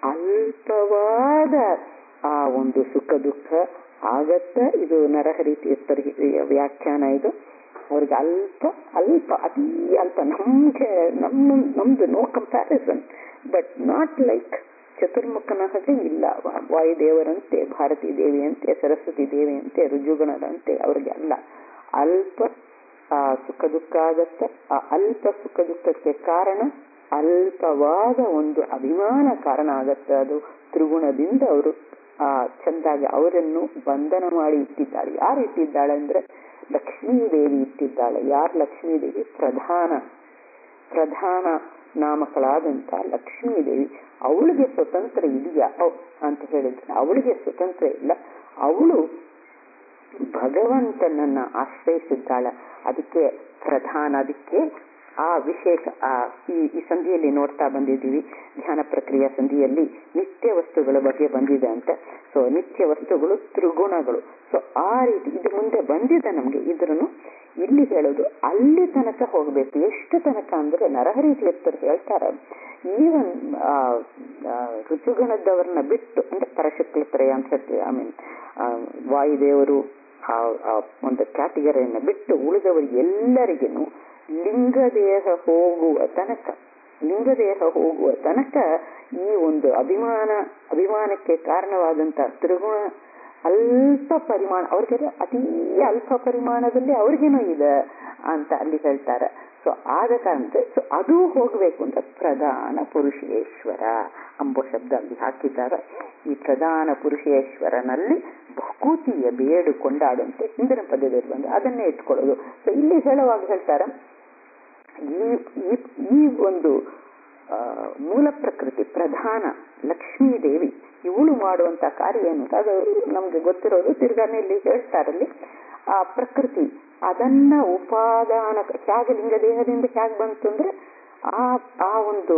ಅಲ್ಪವಾದ ಆ ಒಂದು ಸುಖ ದುಃಖ ಆಗತ್ತ ಇದು ನರಹರಿ ತೀರ್ಥರಿಗೆ ವ್ಯಾಖ್ಯಾನ ಇದು ಅವ್ರಿಗೆ ಅಲ್ಪ ಅಲ್ಪ ಅತಿ ಅಲ್ಪ ನಮ್ಗೆ ನಮ್ಮ ನಮ್ದು no comparison but not like ಚತುರ್ಮುಖನ ಹಾಗೆ ಇಲ್ಲ ವಾಯುದೇವರಂತೆ ಭಾರತೀ ದೇವಿಯಂತೆ ಸರಸ್ವತಿ ದೇವಿಯಂತೆ ರುಜುಗಣರಂತೆ ಅವ್ರಿಗೆ ಅಲ್ಲ ಅಲ್ಪ ಆ ಸುಖ ದುಃಖ ಆಗತ್ತೆ ಆ ಅಲ್ಪ ಸುಖ ದುಃಖಕ್ಕೆ ಕಾರಣ ಅಲ್ಪವಾದ ಒಂದು ಅಭಿಮಾನ ಕಾರಣ ಆಗತ್ತೆ ಅದು ತ್ರಿಗುಣದಿಂದ ಅವರು ಆ ಚಂದಾಗಿ ಅವರನ್ನು ಬಂಧನ ಮಾಡಿ ಇಟ್ಟಿದ್ದಾಳೆ ಯಾರು ಇಟ್ಟಿದ್ದಾಳೆ ಅಂದ್ರೆ ಲಕ್ಷ್ಮೀ ದೇವಿ ಇಟ್ಟಿದ್ದಾಳೆ ಯಾರು ಲಕ್ಷ್ಮೀ ದೇವಿ ಪ್ರಧಾನ ಪ್ರಧಾನ ನಾಮಕಳಾದಂತ ಲಕ್ಷ್ಮೀ ದೇವಿ ಅವಳಿಗೆ ಸ್ವತಂತ್ರ ಇದೆಯಾ ಅಂತ ಹೇಳಿದ್ರೆ ಅವಳಿಗೆ ಸ್ವತಂತ್ರ ಇಲ್ಲ ಅವಳು ಭಗವಂತನನ್ನ ಆಶ್ರಯಿಸಿದ್ದಾಳ ಅದಕ್ಕೆ ಪ್ರಧಾನ ಅದಕ್ಕೆ ಆ ವಿಶೇಷ ಆ ಈ ಈ ಸಂಧಿಯಲ್ಲಿ ನೋಡ್ತಾ ಬಂದಿದ್ದೀವಿ ಧ್ಯಾನ ಪ್ರಕ್ರಿಯೆ ಸಂಧಿಯಲ್ಲಿ ನಿತ್ಯ ವಸ್ತುಗಳ ಬಗ್ಗೆ ಬಂದಿದೆ ಅಂತ ಸೊ ನಿತ್ಯ ವಸ್ತುಗಳು ತ್ರಿಗುಣಗಳು ಸೊ ಆ ರೀತಿ ಇದು ಮುಂದೆ ಬಂದಿದೆ ನಮ್ಗೆ ಇದ್ರೂ ಇಲ್ಲಿ ಹೇಳೋದು ಅಲ್ಲಿ ತನಕ ಹೋಗ್ಬೇಕು ಎಷ್ಟು ತನಕ ಅಂದ್ರೆ ನರಹರಿ ತೀರ್ಥರು ಹೇಳ್ತಾರೆ ಈವನ್ ಋತುಗಣದವ್ರನ್ನ ಬಿಟ್ಟು ಅಂದ್ರೆ ಪರಶುಕ್ಲತ್ರಯ ಅಂತ ಹೇಳ್ತೀವಿ ಐ ಮೀನ್ ವಾಯುದೇವರು ಆ ಒಂದು ಕ್ಯಾಟಗರಿಯನ್ನ ಬಿಟ್ಟು ಉಳಿದವರು ಎಲ್ಲರಿಗೂ ಲಿಂಗದೇಹ ಹೋಗುವ ತನಕ ಲಿಂಗದೇಹ ಹೋಗುವ ತನಕ ಈ ಒಂದು ಅಭಿಮಾನ ಅಭಿಮಾನಕ್ಕೆ ಕಾರಣವಾದಂತ ತ್ರಿಗುಣ ಅಲ್ಪ ಪರಿಮಾಣ ಅವ್ರಿಗೆ ಅತಿ ಅಲ್ಪ ಪರಿಮಾಣದಲ್ಲಿ ಅವ್ರಿಗೇನೋ ಇದೆ ಅಂತ ಅಲ್ಲಿ ಹೇಳ್ತಾರೆ ಸೊ ಆದ ಕಾರಣ ಸೊ ಅದು ಹೋಗ್ಬೇಕು ಅಂತ ಪ್ರಧಾನ ಪುರುಷೇಶ್ವರ ಅಂಬೋ ಶಬ್ದ ಅಲ್ಲಿ ಹಾಕಿದ್ದಾರೆ ಈ ಪ್ರಧಾನ ಪುರುಷೇಶ್ವರನಲ್ಲಿ ಭಕೂತಿಯ ಬೇಡು ಕೊಂಡಾಡುವಂತೆ ಹಿಂದಿನ ಪದ್ಯದಲ್ಲಿ ಬಂದು ಅದನ್ನೇ ಇಟ್ಕೊಳ್ಳೋದು ಸೊ ಇಲ್ಲಿ ಹೇಳುವಾಗ ಹೇಳ್ತಾರೆ ಈ ಈ ಒಂದು ಮೂಲ ಪ್ರಕೃತಿ ಪ್ರಧಾನ ಲಕ್ಷ್ಮೀ ದೇವಿ ಇವಳು ಮಾಡುವಂತ ಕಾರ್ಯ ಏನು ಅದು ನಮ್ಗೆ ಗೊತ್ತಿರೋದು ತಿರ್ಗಾನೆಯಲ್ಲಿ ಹೇಳ್ತಾರಲ್ಲಿ ಆ ಪ್ರಕೃತಿ ಅದನ್ನ ಉಪಾದಾನ ಹೇಗೆ ಲಿಂಗ ದೇಹದಿಂದ ಹೇಗೆ ಬಂತು ಅಂದ್ರೆ ಆ ಆ ಒಂದು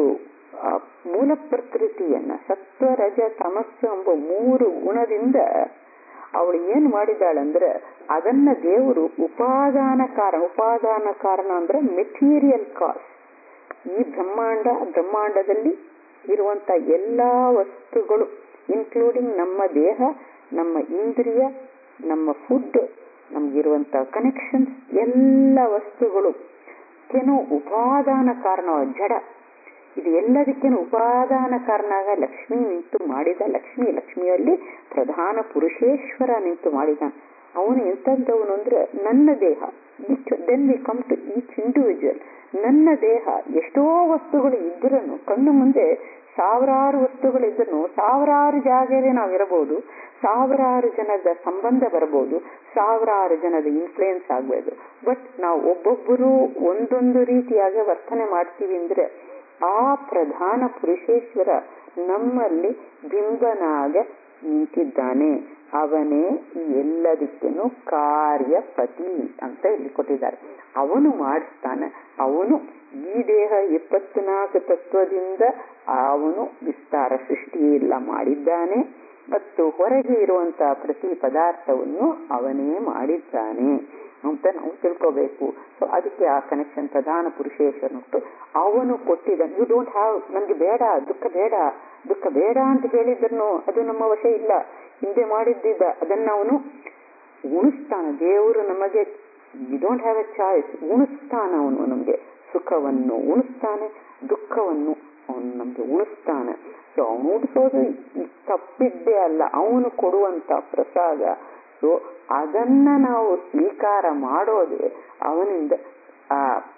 ಮೂಲ ಪ್ರಕೃತಿಯನ್ನ ಸತ್ವ ರಜ ತಮಸ್ಸು ಎಂಬ ಮೂರು ಗುಣದಿಂದ ಅವಳು ಏನ್ ಮಾಡಿದಾಳಂದ್ರೆ ಅದನ್ನ ದೇವರು ಉಪಾದಾನ ಕಾರಣ ಉಪಾದಾನ ಕಾರಣ ಅಂದ್ರೆ ಮೆಟೀರಿಯಲ್ ಕಾಸ್ ಈ ಬ್ರಹ್ಮಾಂಡ ಬ್ರಹ್ಮಾಂಡದಲ್ಲಿ ಇರುವಂತ ಎಲ್ಲಾ ವಸ್ತುಗಳು ಇನ್ಕ್ಲೂಡಿಂಗ್ ನಮ್ಮ ದೇಹ ನಮ್ಮ ಇಂದ್ರಿಯ ನಮ್ಮ ಫುಡ್ ನಮ್ಗಿರುವಂತ ಕನೆಕ್ಷನ್ಸ್ ಎಲ್ಲ ವಸ್ತುಗಳು ಕೆಲವು ಉಪಾದಾನ ಕಾರಣ ಜಡ ಇದು ಎಲ್ಲದಕ್ಕೇನು ಉಪಾದಾನ ಕಾರಣ ಲಕ್ಷ್ಮಿ ನಿಂತು ಮಾಡಿದ ಲಕ್ಷ್ಮಿ ಲಕ್ಷ್ಮಿಯಲ್ಲಿ ಪ್ರಧಾನ ಪುರುಷೇಶ್ವರ ನಿಂತು ಮಾಡಿದ ಅವನು ಎಂತಂದವನು ಅಂದ್ರೆ ನನ್ನ ದೇಹ then we come to each individual ನನ್ನ ದೇಹ ಎಷ್ಟೋ ವಸ್ತುಗಳು ಇದ್ರೂ ಕಣ್ಣು ಮುಂದೆ ಸಾವಿರಾರು ವಸ್ತುಗಳಿದ್ರೂ ಸಾವಿರಾರು ಜಾಗದಲ್ಲಿ ನಾವು ಇರಬಹುದು ಸಾವಿರಾರು ಜನದ ಸಂಬಂಧ ಬರಬಹುದು ಸಾವಿರಾರು ಜನದ ಇನ್ಫ್ಲೂಯೆನ್ಸ್ ಆಗ್ಬೋದು ಬಟ್ ನಾವು ಒಬ್ಬೊಬ್ಬರು ಒಂದೊಂದು ರೀತಿಯಾಗಿ ವರ್ತನೆ ಮಾಡ್ತೀವಿ ಅಂದ್ರೆ ಆ ಪ್ರಧಾನ ಪುರುಷೇಶ್ವರ ನಮ್ಮಲ್ಲಿ ಬಿಂಬನಾಗ ನಿಂತಿದ್ದಾನೆ ಅವನೇ ಈ ಎಲ್ಲದಕ್ಕೂ ಕಾರ್ಯಪತಿ ಅಂತ ಇಲ್ಲಿ ಕೊಟ್ಟಿದ್ದಾರೆ ಅವನು ಮಾಡಿಸ್ತಾನೆ ಅವನು ಈ ದೇಹ ಇಪ್ಪತ್ನಾಲ್ಕು ತತ್ವದಿಂದ ಅವನು ವಿಸ್ತಾರ ಸೃಷ್ಟಿ ಎಲ್ಲ ಮಾಡಿದ್ದಾನೆ ಮತ್ತು ಹೊರಗೆ ಇರುವಂತಹ ಪ್ರತಿ ಪದಾರ್ಥವನ್ನು ಅವನೇ ಮಾಡಿದ್ದಾನೆ ಅಂತ ನಾವು ತಿಳ್ಕೋಬೇಕು ಸೊ ಅದಕ್ಕೆ ಆ ಕನೆಕ್ಷನ್ ಪ್ರಧಾನ ಪುರುಷೇಶ್ವರನುಟ್ಟು ಅವನು ಕೊಟ್ಟಿದ್ದ ಯು ಡೋಂಟ್ ಹ್ಯಾವ್ ನನ್ಗೆ ಬೇಡ ದುಃಖ ಬೇಡ ದುಃಖ ಬೇಡ ಅಂತ ಹೇಳಿದ್ರು ಅದು ನಮ್ಮ ವಶ ಇಲ್ಲ ಹಿಂದೆ ಮಾಡಿದ್ದಿದ್ದ ಅದನ್ನ ಅವನು ಉಣಿಸ್ತಾನ ದೇವರು ನಮಗೆ you don't have a choice ಉಣಿಸ್ತಾನ ಅವನು ನಮಗೆ ಸುಖವನ್ನು ಉಣಿಸ್ತಾನೆ ದುಃಖವನ್ನು ಅವನು ನಮ್ಗೆ ಉಣಿಸ್ತಾನೆ ಸೊ ಅವನು ಉಣಿಸೋದು ತಪ್ಪಿದ್ದೇ ಅಲ್ಲ ಅವನು ಕೊಡುವಂತ ಪ್ರಸಾದ ಸೊ ಅದನ್ನ ನಾವು ಸ್ವೀಕಾರ ಮಾಡೋದೇ ಅವನಿಂದ ಆ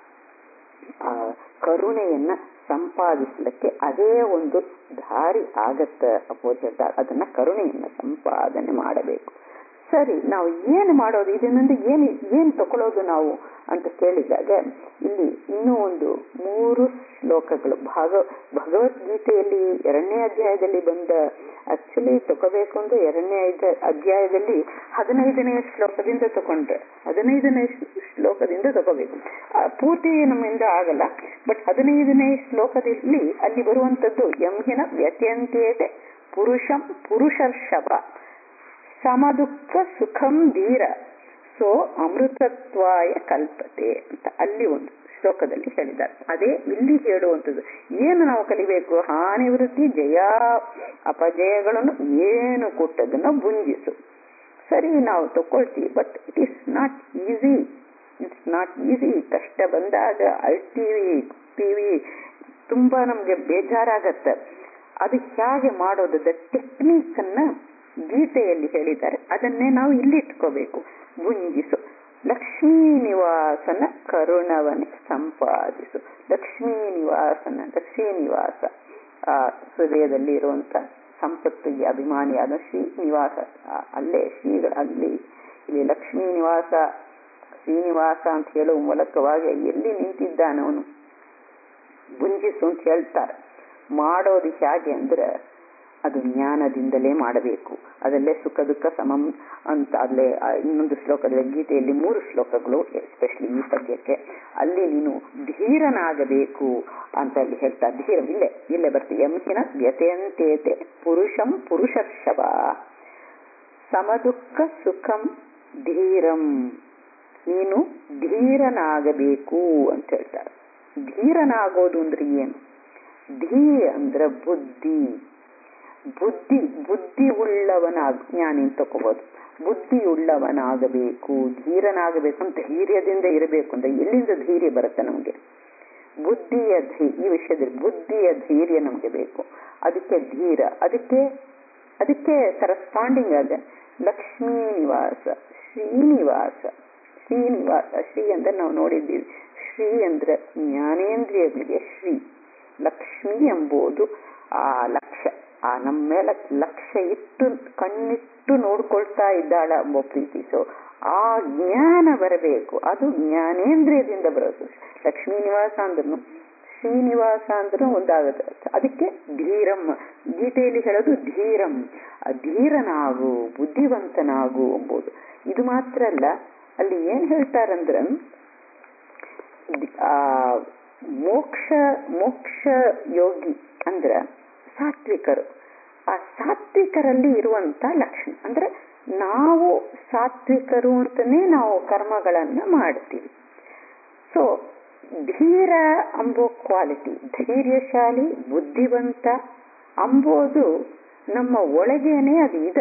ಕರುಣೆಯನ್ನ ಸಂಪಾದಿಸ್ಲಿಕ್ಕೆ ಅದೇ ಒಂದು ದಾರಿ ಆಗತ್ತ ಅಪೋಸಿಟ್ ಅದನ್ನ ಕರುಣೆಯನ್ನ ಸಂಪಾದನೆ ಮಾಡಬೇಕು ಸರಿ ನಾವು ಏನು ಮಾಡೋದು ಇದರಿಂದ ಏನು ಏನ್ ತಗೊಳ್ಳೋದು ನಾವು ಅಂತ ಕೇಳಿದಾಗ ಇಲ್ಲಿ ಇನ್ನೂ ಒಂದು ಮೂರು ಶ್ಲೋಕಗಳು ಭಾಗ ಭಗವದ್ಗೀತೆಯಲ್ಲಿ ಎರಡನೇ ಅಧ್ಯಾಯದಲ್ಲಿ ಬಂದ ಆಕ್ಚುಲಿ ತಗೋಬೇಕು ಅಂದ್ರೆ ಎರಡನೇ ಅಧ್ಯಾಯದಲ್ಲಿ ಹದಿನೈದನೇ ಶ್ಲೋಕದಿಂದ ತಗೊಂಡ್ರೆ ಹದಿನೈದನೇ ಶ್ಲೋಕದಿಂದ ತಗೋಬೇಕು ಪೂರ್ತಿ ನಮ್ಮಿಂದ ಆಗಲ್ಲ ಬಟ್ ಹದಿನೈದನೇ ಶ್ಲೋಕದಲ್ಲಿ ಅಲ್ಲಿ ಬರುವಂತದ್ದು ಯಂಹಿನ ವ್ಯತ್ಯಂತೇತೆ ಪುರುಷಂ ಪುರುಷರ್ಷಭ ಸಮದುಃಖ ಸುಖಂ ಧೀರ ಸೊ ಅಮೃತತ್ವಾಯ ಕಲ್ಪತೆ ಅಂತ ಅಲ್ಲಿ ಒಂದು ಶ್ಲೋಕದಲ್ಲಿ ಹೇಳಿದ್ದಾರೆ ಅದೇ ಇಲ್ಲಿ ಹೇಳುವಂಥದ್ದು ಏನು ನಾವು ಕಲಿಬೇಕು ಹಾನಿ ವೃದ್ಧಿ ಜಯ ಅಪಜಯಗಳನ್ನು ಏನು ಕೊಟ್ಟದನ್ನ ಭುಂಜಿಸು ಸರಿ ನಾವು ತಕೊಳ್ತೀವಿ but it is not easy it's not easy ಕಷ್ಟ ಬಂದಾಗ ಅಳ್ತೀವಿ ತೀವಿ ತುಂಬಾ ನಮ್ಗೆ ಬೇಜಾರಾಗತ್ತೆ ಅದು ಹೇಗೆ ಮಾಡೋದು ದ ಟೆಕ್ನಿಕ್ ಅನ್ನ ಗೀತೆಯಲ್ಲಿ ಹೇಳಿದ್ದಾರೆ ಅದನ್ನೇ ನಾವು ಇಲ್ಲಿ ಇಟ್ಕೋಬೇಕು ಗುಂಜಿಸು ಲಕ್ಷ್ಮೀ ನಿವಾಸನ ಕರುಣವನೆ ಸಂಪಾದಿಸು ಲಕ್ಷ್ಮೀ ನಿವಾಸನ ಲಕ್ಷ್ಮೀ ನಿವಾಸ ಆ ಹೃದಯದಲ್ಲಿ ಇರುವಂತ ಸಂಪತ್ತಿಗೆ ಅಭಿಮಾನಿಯಾದ ಶ್ರೀನಿವಾಸ ಅಲ್ಲೇ ಶ್ರೀಗಳ ಅಲ್ಲಿ ಇಲ್ಲಿ ಲಕ್ಷ್ಮೀ ನಿವಾಸ ಶ್ರೀನಿವಾಸ ಅಂತ ಹೇಳುವ ಮೂಲಕವಾಗಿ ಎಲ್ಲಿ ನಿಂತಿದ್ದಾನವನು ಗುಂಜಿಸು ಅಂತ ಹೇಳ್ತಾರೆ ಮಾಡೋದು ಹೇಗೆ ಅಂದ್ರೆ ಅದು ಜ್ಞಾನದಿಂದಲೇ ಮಾಡಬೇಕು ಅದಲ್ಲೇ ಸುಖ ದುಃಖ ಸಮಂ ಅಂತ ಅಲ್ಲೇ ಇನ್ನೊಂದು ಶ್ಲೋಕದ ಗೀತೆಯಲ್ಲಿ ಮೂರು ಶ್ಲೋಕಗಳು ಎಸ್ಪೆಷಲಿ ಈ ಪದ್ಯಕ್ಕೆ ಅಲ್ಲಿ ನೀನು ಧೀರನಾಗಬೇಕು ಅಂತ ಅಲ್ಲಿ ಹೇಳ್ತಾ ಧೀರ ಇಲ್ಲೇ ಇಲ್ಲೇ ಬರ್ತೀವಿ ಯಂಹಿನ ವ್ಯತೆಯಂತೇತೆ ಪುರುಷಂ ಪುರುಷರ್ಷಭ ಸಮದುಃಖ ಸುಖಂ ಧೀರಂ ನೀನು ಧೀರನಾಗಬೇಕು ಅಂತ ಹೇಳ್ತಾರೆ ಧೀರನಾಗೋದು ಅಂದ್ರೆ ಏನು ಧೀ ಅಂದ್ರೆ ಬುದ್ಧಿ ಬುದ್ಧಿ ಬುದ್ಧಿ ಉಳ್ಳವನ ಜ್ಞಾನಿ ಅಂತ ತಕೋಬಹುದು ಬುದ್ಧಿ ಉಳ್ಳವನಾಗಬೇಕು ಧೀರನಾಗಬೇಕು ಅಂತ ಧೈರ್ಯದಿಂದ ಇರಬೇಕು ಅಂತ ಎಲ್ಲಿಂದ ಧೈರ್ಯ ಬರುತ್ತೆ ನಮಗೆ ಬುದ್ಧಿಯ ಧೈ ಈ ವಿಷಯದಲ್ಲಿ ಬುದ್ಧಿಯ ಧೈರ್ಯ ನಮಗೆ ಬೇಕು ಅದಕ್ಕೆ ಧೀರ ಅದಕ್ಕೆ ಅದಕ್ಕೆ ಕರೆಸ್ಪಾಂಡಿಂಗ್ ಆಗ ಲಕ್ಷ್ಮೀ ನಿವಾಸ ಶ್ರೀನಿವಾಸ ಶ್ರೀನಿವಾಸ ಶ್ರೀ ಅಂದ್ರೆ ನಾವು ನೋಡಿದ್ದೀವಿ ಶ್ರೀ ಅಂದ್ರೆ ಜ್ಞಾನೇಂದ್ರಿಯಗಳಿಗೆ ಶ್ರೀ ಲಕ್ಷ್ಮಿ ಎಂಬುದು ಆ ಲಕ್ಷ್ಯ ಆ ನಮ್ಮ ಮೇಲೆ ಲಕ್ಷ್ಯ ಇಟ್ಟು ಕಣ್ಣಿಟ್ಟು ನೋಡ್ಕೊಳ್ತಾ ಇದ್ದಾಳ ಎಂಬ ಪ್ರೀತಿ ಸೊ ಆ ಜ್ಞಾನ ಬರಬೇಕು ಅದು ಜ್ಞಾನೇಂದ್ರಿಯದಿಂದ ಬರೋದು ಲಕ್ಷ್ಮೀ ನಿವಾಸ ಅಂದ್ರೂ ಶ್ರೀನಿವಾಸ ಅಂದ್ರೂ ಒಂದಾಗುತ್ತೆ ಅದಕ್ಕೆ ಧೀರಂ ಗೀತೆಯಲ್ಲಿ ಹೇಳೋದು ಧೀರಂ ಧೀರನಾಗು ಬುದ್ಧಿವಂತನಾಗು ಎಂಬುದು ಇದು ಮಾತ್ರ ಅಲ್ಲ ಅಲ್ಲಿ ಏನ್ ಹೇಳ್ತಾರಂದ್ರ ಆ ಮೋಕ್ಷ ಮೋಕ್ಷ ಯೋಗಿ ಅಂದ್ರ ಸಾತ್ವಿಕರು ಆ ಸಾತ್ವಿಕರಲ್ಲಿ ಇರುವಂತ ಲಕ್ಷಣ ಅಂದ್ರೆ ನಾವು ಸಾತ್ವಿಕರು ಅಂತಾನೆ ನಾವು ಕರ್ಮಗಳನ್ನ ಮಾಡ್ತೀವಿ ಸೊ ಧೀರ ಅಂಬೋ ಕ್ವಾಲಿಟಿ ಧೈರ್ಯಶಾಲಿ ಬುದ್ಧಿವಂತ ಅಂಬೋದು ನಮ್ಮ ಒಳಗೇನೆ ಅದು ಇದೆ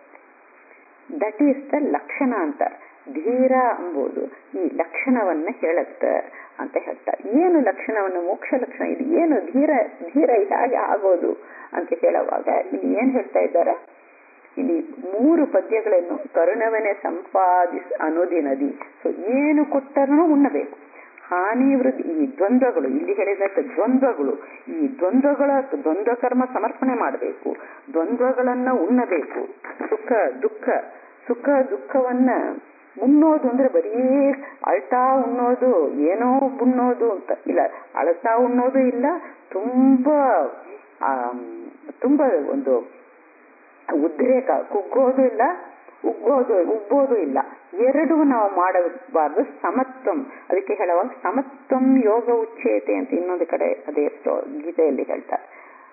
ದಟ್ ಈಸ್ ದ ಲಕ್ಷಣ ಅಂತ ಧೀರ ಅಂಬೋದು ಈ ಲಕ್ಷಣವನ್ನ ಹೇಳುತ್ತೆ ಅಂತ ಹೇಳ್ತಾರೆ ಏನು ಲಕ್ಷಣವನ್ನು ಮೋಕ್ಷ ಲಕ್ಷಣ ಇದು ಏನು ಧೀರ ಧೀರ ಹೇಗೆ ಆಗೋದು ಅಂತ ಹೇಳುವಾಗ ಇಲ್ಲಿ ಏನ್ ಹೇಳ್ತಾ ಇದ್ದಾರೆ ಇಲ್ಲಿ ಮೂರು ಪದ್ಯಗಳನ್ನು ಕರುಣವನೆ ಸಂಪಾದಿಸ ಅನುದಿನದಿ ಸೊ ಏನು ಕೊಟ್ಟರೂ ಉಣ್ಣಬೇಕು ಹಾನಿ ವೃದ್ಧಿ ಈ ದ್ವಂದ್ವಗಳು ಇಲ್ಲಿ ಹೇಳಿದಂತ ದ್ವಂದ್ವಗಳು ಈ ದ್ವಂದ್ವಗಳ ದ್ವಂದ್ವ ಕರ್ಮ ಸಮರ್ಪಣೆ ಮಾಡಬೇಕು ದ್ವಂದ್ವಗಳನ್ನ ಉಣ್ಣಬೇಕು ಸುಖ ದುಃಖ ಸುಖ ದುಃಖವನ್ನ ಉಣ್ಣೋದು ಅಂದ್ರೆ ಬರೀ ಅಳ್ತಾ ಉಣ್ಣೋದು ಏನೋ ಉಣ್ಣೋದು ಅಂತ ಇಲ್ಲ ಅಳ್ತಾ ಉಣ್ಣೋದು ಇಲ್ಲ ತುಂಬಾ ಆ ತುಂಬಾ ಒಂದು ಉದ್ರೇಕ ಕುಗ್ಗೋದು ಇಲ್ಲ ಉಗ್ಗೋದು ಉಗ್ಗೋದು ಇಲ್ಲ ಎರಡೂ ನಾವು ಮಾಡಬಾರ್ದು ಸಮತ್ವಂ ಅದಕ್ಕೆ ಹೇಳುವಾಗ ಸಮತ್ವಂ ಯೋಗ ಉಚ್ಚೇತೆ ಅಂತ ಇನ್ನೊಂದು ಕಡೆ ಅದೇ ಗೀತೆಯಲ್ಲಿ ಹೇಳ್ತಾರೆ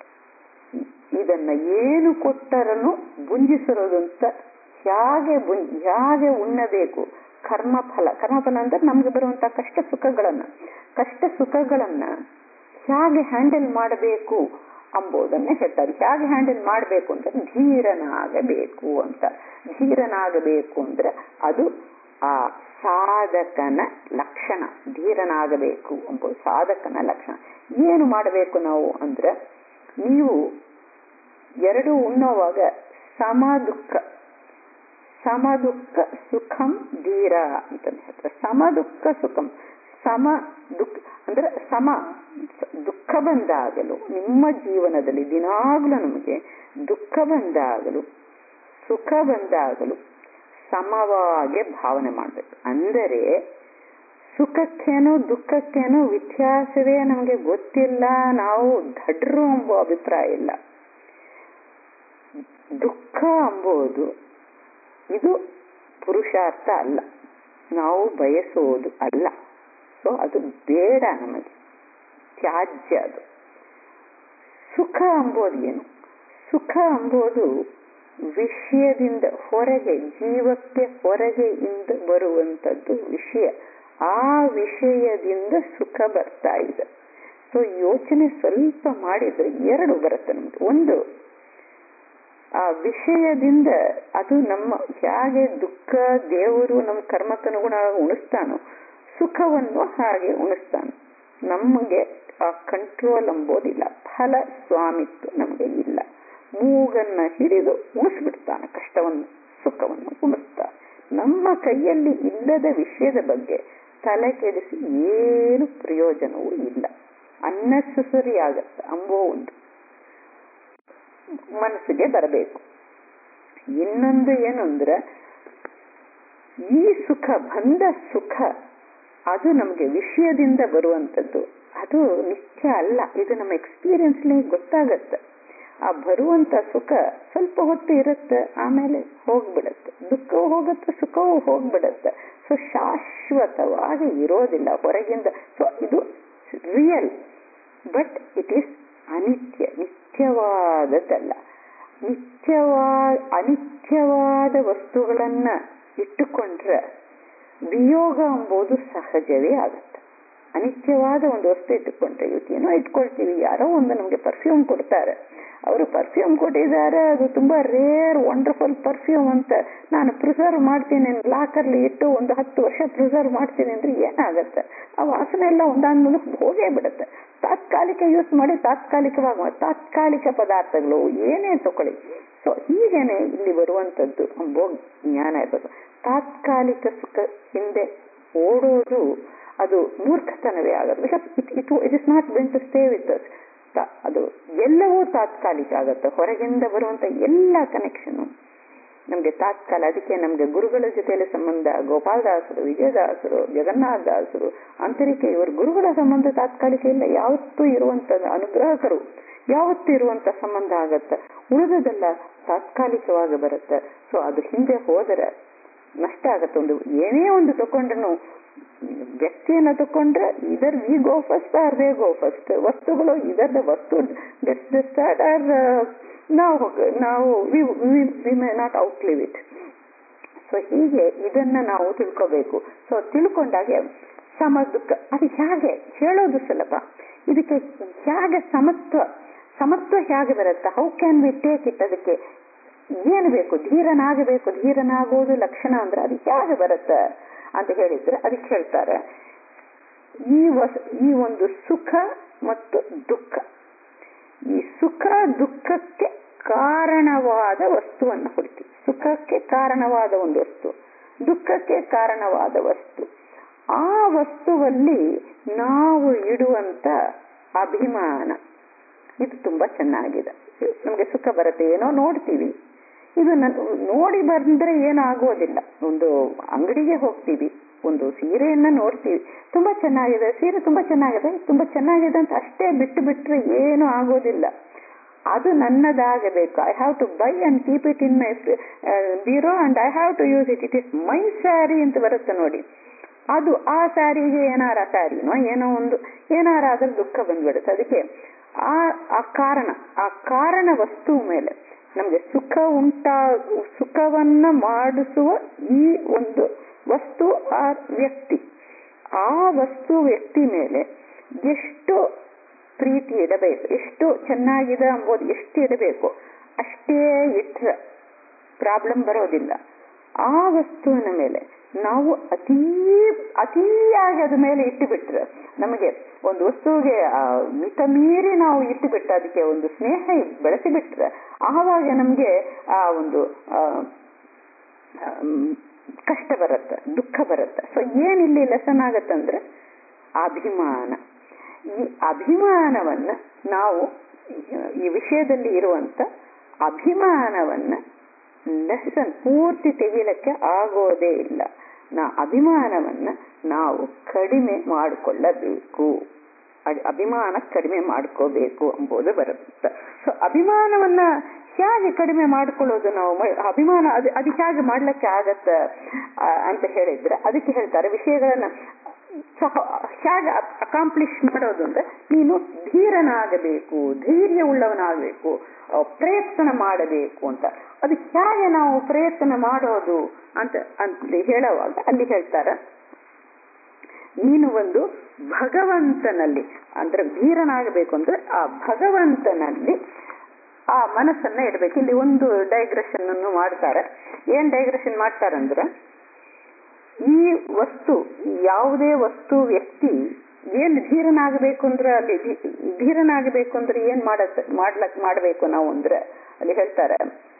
ಇದನ್ನ ಏನು ಕೊಟ್ಟರನು ಬುಂಜಿಸಿರೋದು ಅಂತ ಹೇಗೆ ಬುಂಜ್ ಹೇಗೆ ಉಣ್ಣಬೇಕು ಕರ್ಮಫಲ ಕರ್ಮಫಲ ಅಂದ್ರೆ ನಮ್ಗೆ ಬರುವಂತ ಕಷ್ಟ ಸುಖಗಳನ್ನ ಕಷ್ಟ ಸುಖಗಳನ್ನ ಹೇಗೆ ಹ್ಯಾಂಡಲ್ ಮಾಡಬೇಕು ಅಂಬೋದನ್ನೇ ಹೇಳ್ತಾರೆ ಹೇಗೆ ಹ್ಯಾಂಡಲ್ ಮಾಡಬೇಕು ಅಂತ ಧೀರನಾಗಬೇಕು ಅಂತ ಧೀರನಾಗಬೇಕು ಅಂದ್ರೆ ಅದು ಆ ಸಾಧಕನ ಲಕ್ಷಣ ಧೀರನಾಗಬೇಕು ಎಂಬುದು ಸಾಧಕನ ಲಕ್ಷಣ ಏನು ಮಾಡಬೇಕು ನಾವು ಅಂದ್ರೆ ನೀವು ಎರಡು ಉಣ್ಣುವಾಗ ಸಮ ದುಃಖ ಸಮ ದುಃಖ ಸುಖಂ ಧೀರ ಅಂತ ಹೇಳ್ತಾರೆ ಸಮ ದುಃಖ ಸುಖಂ ಸಮ ದುಃಖ ಅಂದ್ರೆ ಸಮ ದುಃಖ ಬಂದಾಗಲು ನಿಮ್ಮ ಜೀವನದಲ್ಲಿ ದಿನಾಗ್ಲೂ ನಮಗೆ ದುಃಖ ಬಂದಾಗಲು ಸುಖ ಬಂದಾಗಲು ಸಮವಾಗಿ ಭಾವನೆ ಮಾಡಬೇಕು ಅಂದರೆ ಸುಖಕ್ಕೇನು ದುಃಖಕ್ಕೇನು ವ್ಯತ್ಯಾಸವೇ ನಮಗೆ ಗೊತ್ತಿಲ್ಲ ನಾವು ದಡ್ರು ಎಂಬ ಅಭಿಪ್ರಾಯ ಇಲ್ಲ ದುಃಖ ಎಂಬುದು ಇದು ಪುರುಷಾರ್ಥ ಅಲ್ಲ ನಾವು ಬಯಸುವುದು ಅಲ್ಲ ಸೊ ಅದು ಬೇಡ ನಮಗೆ ತ್ಯಾಜ್ಯ ಅದು ಸುಖ ಅಂಬೋದು ಏನು ಸುಖ ಅಂಬೋದು ವಿಷಯದಿಂದ ಹೊರಗೆ ಜೀವಕ್ಕೆ ಹೊರಗೆ ಇಂದ ಬರುವಂತದ್ದು ವಿಷಯ ಆ ವಿಷಯದಿಂದ ಸುಖ ಬರ್ತಾ ಇದೆ ಸೊ ಯೋಚನೆ ಸ್ವಲ್ಪ ಮಾಡಿದ್ರೆ ಎರಡು ಬರುತ್ತೆ ನಮ್ಗೆ ಒಂದು ಆ ವಿಷಯದಿಂದ ಅದು ನಮ್ಮ ಹೇಗೆ ದುಃಖ ದೇವರು ನಮ್ಮ ಕರ್ಮಕ್ಕನುಗುಣ ಉಣಿಸ್ತಾನೋ ಸುಖವನ್ನು ಹಾಗೆ ಉಣಿಸ್ತಾನೆ ನಮಗೆ ಆ ಕಂಟ್ರೋಲ್ ಎಂಬುದಿಲ್ಲ ಫಲ ಸ್ವಾಮಿತ್ವ ನಮಗೆ ಇಲ್ಲ ಮೂಗನ್ನ ಹಿಡಿದು ಉಣಿಸ್ಬಿಡ್ತಾನೆ ಕಷ್ಟವನ್ನು ಸುಖವನ್ನು ಉಣಿಸ್ತಾನೆ ನಮ್ಮ ಕೈಯಲ್ಲಿ ಇಲ್ಲದ ವಿಷಯದ ಬಗ್ಗೆ ತಲೆ ಕೆಡಿಸಿ ಏನು ಪ್ರಯೋಜನವೂ ಇಲ್ಲ ಅನ್ನೆಸೆಸರಿ ಆಗತ್ತೆ ಅಂಬೋ ಒಂದು ಮನಸ್ಸಿಗೆ ಬರಬೇಕು ಇನ್ನೊಂದು ಏನು ಅಂದ್ರೆ ಈ ಸುಖ ಬಂದ ಸುಖ ಅದು ನಮಗೆ ವಿಷಯದಿಂದ ಬರುವಂಥದ್ದು ಅದು ನಿತ್ಯ ಅಲ್ಲ ಇದು ನಮ್ಮ ಎಕ್ಸ್ಪೀರಿಯನ್ಸ್ಲಿ ಗೊತ್ತಾಗತ್ತೆ ಆ ಬರುವಂತ ಸುಖ ಸ್ವಲ್ಪ ಹೊತ್ತು ಇರುತ್ತೆ ಆಮೇಲೆ ಹೋಗ್ಬಿಡತ್ತೆ ದುಃಖವೂ ಹೋಗುತ್ತೆ ಸುಖವೂ ಹೋಗ್ಬಿಡತ್ತೆ ಸೊ ಶಾಶ್ವತವಾಗಿ ಇರೋದಿಲ್ಲ ಹೊರಗಿಂದ ಸೊ ಇದು ರಿಯಲ್ ಬಟ್ ಇಟ್ ಈಸ್ ಅನಿತ್ಯ ನಿತ್ಯವಾದದ್ದಲ್ಲ ನಿತ್ಯವಾದ ಅನಿತ್ಯವಾದ ವಸ್ತುಗಳನ್ನ ಇಟ್ಟುಕೊಂಡ್ರೆ ವಿಯೋಗ ಎಂಬುದು ಸಹಜವೇ ಆಗುತ್ತೆ ಅನಿತ್ಯವಾದ ಒಂದು ವಸ್ತು ಇಟ್ಟುಕೊಂಡ್ರೆ ಇವತ್ತೇನೋ ಇಟ್ಕೊಳ್ತೀವಿ ಯಾರೋ ಒಂದು ನಮಗೆ ಪರ್ಫ್ಯೂಮ್ ಕೊಡ್ತಾರೆ ಅವರು ಪರ್ಫ್ಯೂಮ್ ಕೊಟ್ಟಿದ್ದಾರೆ ಅದು ತುಂಬಾ ರೇರ್ ವಂಡರ್ಫುಲ್ ಪರ್ಫ್ಯೂಮ್ ಅಂತ ನಾನು ಪ್ರಿಸರ್ವ್ ಮಾಡ್ತೀನಿ ಲಾಕರ್ಲಿ ಇಟ್ಟು ಒಂದು ಹತ್ತು ವರ್ಷ ಪ್ರಿಸರ್ವ್ ಮಾಡ್ತೀನಿ ಅಂದ್ರೆ ಏನಾಗತ್ತೆ ಆ ವಾಸನೆ ಎಲ್ಲ ಒಂದಾದ್ಮೇಲೆ ಹೋಗೇ ಬಿಡುತ್ತೆ ತಾತ್ಕಾಲಿಕ ಯೂಸ್ ಮಾಡಿ ತಾತ್ಕಾಲಿಕವಾಗಿ ತಾತ್ಕಾಲಿಕ ಪದಾರ್ಥಗಳು ಏನೇ ತಗೊಳ್ಳಿ ಸೊ ಹೀಗೇನೆ ಇಲ್ಲಿ ಬರುವಂತದ್ದು ಎಂಬೋ ಜ್ಞಾನ ಇರೋದು ತಾತ್ಕಾಲಿಕ ಸುಖ ಹಿಂದೆ ಓಡೋದು ಅದು ಮೂರ್ಖತನವೇ ಆಗುತ್ತೆ because it it it is not going to stay with us ಅದು ಎಲ್ಲವೂ ತಾತ್ಕಾಲಿಕ ಆಗುತ್ತೆ ಹೊರಗಿಂದ ಬರುವಂತ ಎಲ್ಲ ಕನೆಕ್ಷನ್ ನಮ್ಗೆ ತಾತ್ಕಾಲ ಅದಕ್ಕೆ ನಮ್ಗೆ ಗುರುಗಳ ಜೊತೆಯಲ್ಲಿ ಸಂಬಂಧ ಗೋಪಾಲದಾಸರು ವಿಜಯದಾಸರು ಜಗನ್ನಾಥ ದಾಸರು ಆಂತರಿಕ ಇವರು ಗುರುಗಳ ಸಂಬಂಧ ತಾತ್ಕಾಲಿಕ ಇಲ್ಲ ಯಾವತ್ತೂ ಇರುವಂತ ಅನುಗ್ರಹಕರು ಯಾವತ್ತೂ ಇರುವಂತ ಸಂಬಂಧ ಆಗತ್ತೆ ಉಳಿದದೆಲ್ಲ ತಾತ್ಕಾಲಿಕವಾಗಿ ಬರುತ್ತೆ ಸೊ ಅದು ಹಿಂದೆ ಹೋದರೆ ನಷ್ಟ ಆಗತ್ತೆ ಒಂದು ಏನೇ ಒಂದು ತಕೊಂಡ್ರು ವ್ಯಕ್ತಿಯನ್ನ ತಕೊಂಡ್ರೆ ಇದರ್ we go first or they go first ವಸ್ತುಗಳು ಇದರ್ ದ ವಸ್ತು ಗೆಟ್ಸ್ ದ ಸ್ಟಾರ್ಟ್ ಆರ್ ನಾವು ನಾವು we may not outlive it so ಹೀಗೆ ಇದನ್ನ ನಾವು ತಿಳ್ಕೋಬೇಕು ಸೊ ತಿಳ್ಕೊಂಡಾಗೆ ಸಮ ದುಃಖ ಅದು ಹೇಗೆ ಹೇಳೋದು ಸುಲಭ ಇದಕ್ಕೆ ಹೇಗೆ ಸಮತ್ವ ಸಮತ್ವ ಹೇಗೆ ಬರುತ್ತೆ how can we take it ಅದಕ್ಕೆ ಏನು ಬೇಕು ಧೀರನಾಗಬೇಕು ಧೀರನಾಗೋದು ಲಕ್ಷಣ ಅಂದ್ರೆ ಅದು ಹೇಗೆ ಬರುತ್ತೆ ಅಂತ ಹೇಳಿದ್ರೆ ಅದಕ್ಕೆ ಹೇಳ್ತಾರೆ ಈ ವಸ್ ಈ ಒಂದು ಸುಖ ಮತ್ತು ದುಃಖ ಈ ಸುಖ ದುಃಖಕ್ಕೆ ಕಾರಣವಾದ ವಸ್ತುವನ್ನು ಹುಡುಕಿ ಸುಖಕ್ಕೆ ಕಾರಣವಾದ ಒಂದು ವಸ್ತು ದುಃಖಕ್ಕೆ ಕಾರಣವಾದ ವಸ್ತು ಆ ವಸ್ತುವಲ್ಲಿ ನಾವು ಇಡುವಂತ ಅಭಿಮಾನ ಇದು ತುಂಬಾ ಚೆನ್ನಾಗಿದೆ ನಮ್ಗೆ ಸುಖ ಬರುತ್ತೆ ಏನೋ ನೋಡ್ತೀವಿ ಇದು ನೋಡಿ ಬಂದ್ರೆ ಏನಾಗೋದಿಲ್ಲ ಒಂದು ಅಂಗಡಿಗೆ ಹೋಗ್ತೀವಿ ಒಂದು ಸೀರೆಯನ್ನ ನೋಡ್ತೀವಿ ತುಂಬಾ ಚೆನ್ನಾಗಿದೆ ಸೀರೆ ತುಂಬಾ ಚೆನ್ನಾಗಿದೆ ತುಂಬಾ ಚೆನ್ನಾಗಿದೆ ಅಂತ ಅಷ್ಟೇ ಬಿಟ್ಟು ಬಿಟ್ರೆ ಏನು ಆಗೋದಿಲ್ಲ ಅದು ನನ್ನದಾಗಬೇಕು I have to buy and keep it in my bureau and I have to use it it is my sari ಅಂತ ಬರುತ್ತೆ ನೋಡಿ ಅದು ಆ ಸ್ಯಾರಿಗೆ ಏನಾರ ಸ್ಯಾರಿನೋ ಏನೋ ಒಂದು ಏನಾರ ಆದ್ರೆ ದುಃಖ ಬಂದ್ಬಿಡುತ್ತೆ ಅದಕ್ಕೆ ಆ ಆ ಕಾರಣ ಆ ಕಾರಣ ವಸ್ತು ಮೇಲೆ ನಮ್ಗೆ ಸುಖ ಉಂಟಾ ಸುಖವನ್ನ ಮಾಡಿಸುವ ಈ ಒಂದು ವಸ್ತು ಆ ವ್ಯಕ್ತಿ ಆ ವಸ್ತು ವ್ಯಕ್ತಿ ಮೇಲೆ ಎಷ್ಟು ಪ್ರೀತಿ ಇಡಬೇಕು ಎಷ್ಟು ಚೆನ್ನಾಗಿದೆ ಎಂಬುದು ಎಷ್ಟು ಇಡಬೇಕು ಅಷ್ಟೇ ಇಟ್ರೆ ಪ್ರಾಬ್ಲಮ್ ಬರೋದಿಲ್ಲ ಆ ವಸ್ತುವಿನ ಮೇಲೆ ನಾವು ಅತೀ ಅತಿಯಾಗಿ ಅದ ಮೇಲೆ ಇಟ್ಟು ಬಿಟ್ರೆ ನಮಗೆ ಒಂದು ವಸ್ತುವಿಗೆ ಮಿತ ಮೀರಿ ನಾವು ಇಟ್ಟು ಬಿಟ್ಟು ಅದಕ್ಕೆ ಒಂದು ಸ್ನೇಹ ಬೆಳೆಸಿ ಬಿಟ್ರೆ ಆವಾಗ ನಮ್ಗೆ ಆ ಒಂದು ಕಷ್ಟ ಬರುತ್ತೆ ದುಃಖ ಬರುತ್ತೆ ಸೊ ಏನಿಲ್ಲಿ ಲೆಸನ್ ಆಗತ್ತಂದ್ರೆ ಅಭಿಮಾನ ಈ ಅಭಿಮಾನವನ್ನ ನಾವು ಈ ವಿಷಯದಲ್ಲಿ ಇರುವಂತ ಅಭಿಮಾನವನ್ನ ಲೆಸನ್ ಪೂರ್ತಿ ತೆಗಿಲಕ್ಕೆ ಆಗೋದೇ ಇಲ್ಲ ನಾ ಅಭಿಮಾನವನ್ನ ನಾವು ಕಡಿಮೆ ಮಾಡಿಕೊಳ್ಳಬೇಕು ಅಭಿಮಾನ ಕಡಿಮೆ ಮಾಡ್ಕೋಬೇಕು ಎಂಬುದು ಬರುತ್ತೆ ಸೊ ಅಭಿಮಾನವನ್ನ ಹೇಗೆ ಕಡಿಮೆ ಮಾಡ್ಕೊಳ್ಳೋದು ನಾವು ಅಭಿಮಾನ ಅದು ಅದು ಹೇಗೆ ಮಾಡ್ಲಿಕ್ಕೆ ಆಗತ್ತ ಅಂತ ಹೇಳಿದ್ರೆ ಅದಕ್ಕೆ ಹೇಳ್ತಾರೆ ವಿಷಯಗಳನ್ನ ಹೇಗೆ ಅಕಾಂಪ್ಲಿಷ್ ಮಾಡೋದು ಅಂದ್ರೆ ನೀನು ಧೀರನಾಗಬೇಕು ಧೈರ್ಯ ಉಳ್ಳವನಾಗಬೇಕು ಪ್ರಯತ್ನ ಮಾಡಬೇಕು ಅಂತ ಅದು ಹೇಗೆ ನಾವು ಪ್ರಯತ್ನ ಮಾಡೋದು ಅಂತ ಅಂತ ಹೇಳುವಾಗ ಅಲ್ಲಿ ಹೇಳ್ತಾರೆ ನೀನು ಒಂದು ಭಗವಂತನಲ್ಲಿ ಅಂದ್ರೆ ಧೀರನಾಗಬೇಕು ಅಂದ್ರೆ ಆ ಭಗವಂತನಲ್ಲಿ ಆ ಮನಸ್ಸನ್ನ ಇಡಬೇಕು ಇಲ್ಲಿ ಒಂದು ಡೈಗ್ರೆಷನ್ ಅನ್ನು ಮಾಡ್ತಾರೆ ಏನ್ ಡೈಗ್ರೆಷನ್ ಮಾಡ್ತಾರಂದ್ರೆ ಈ ವಸ್ತು ಯಾವುದೇ ವಸ್ತು ವ್ಯಕ್ತಿ ಏನ್ ಧೀರನಾಗಬೇಕು ಅಂದ್ರೆ ಅಲ್ಲಿ ಧೀ- ಧೀರನಾಗಬೇಕು ಅಂದ್ರೆ ಏನ್ ಮಾಡತ್ ಮಾಡ್ಲಕ್ ಮಾಡ್ಬೇಕು ನಾವು ಅಂದ್ರೆ ಅಲ್ಲಿ ಹೇಳ್ತಾರೆ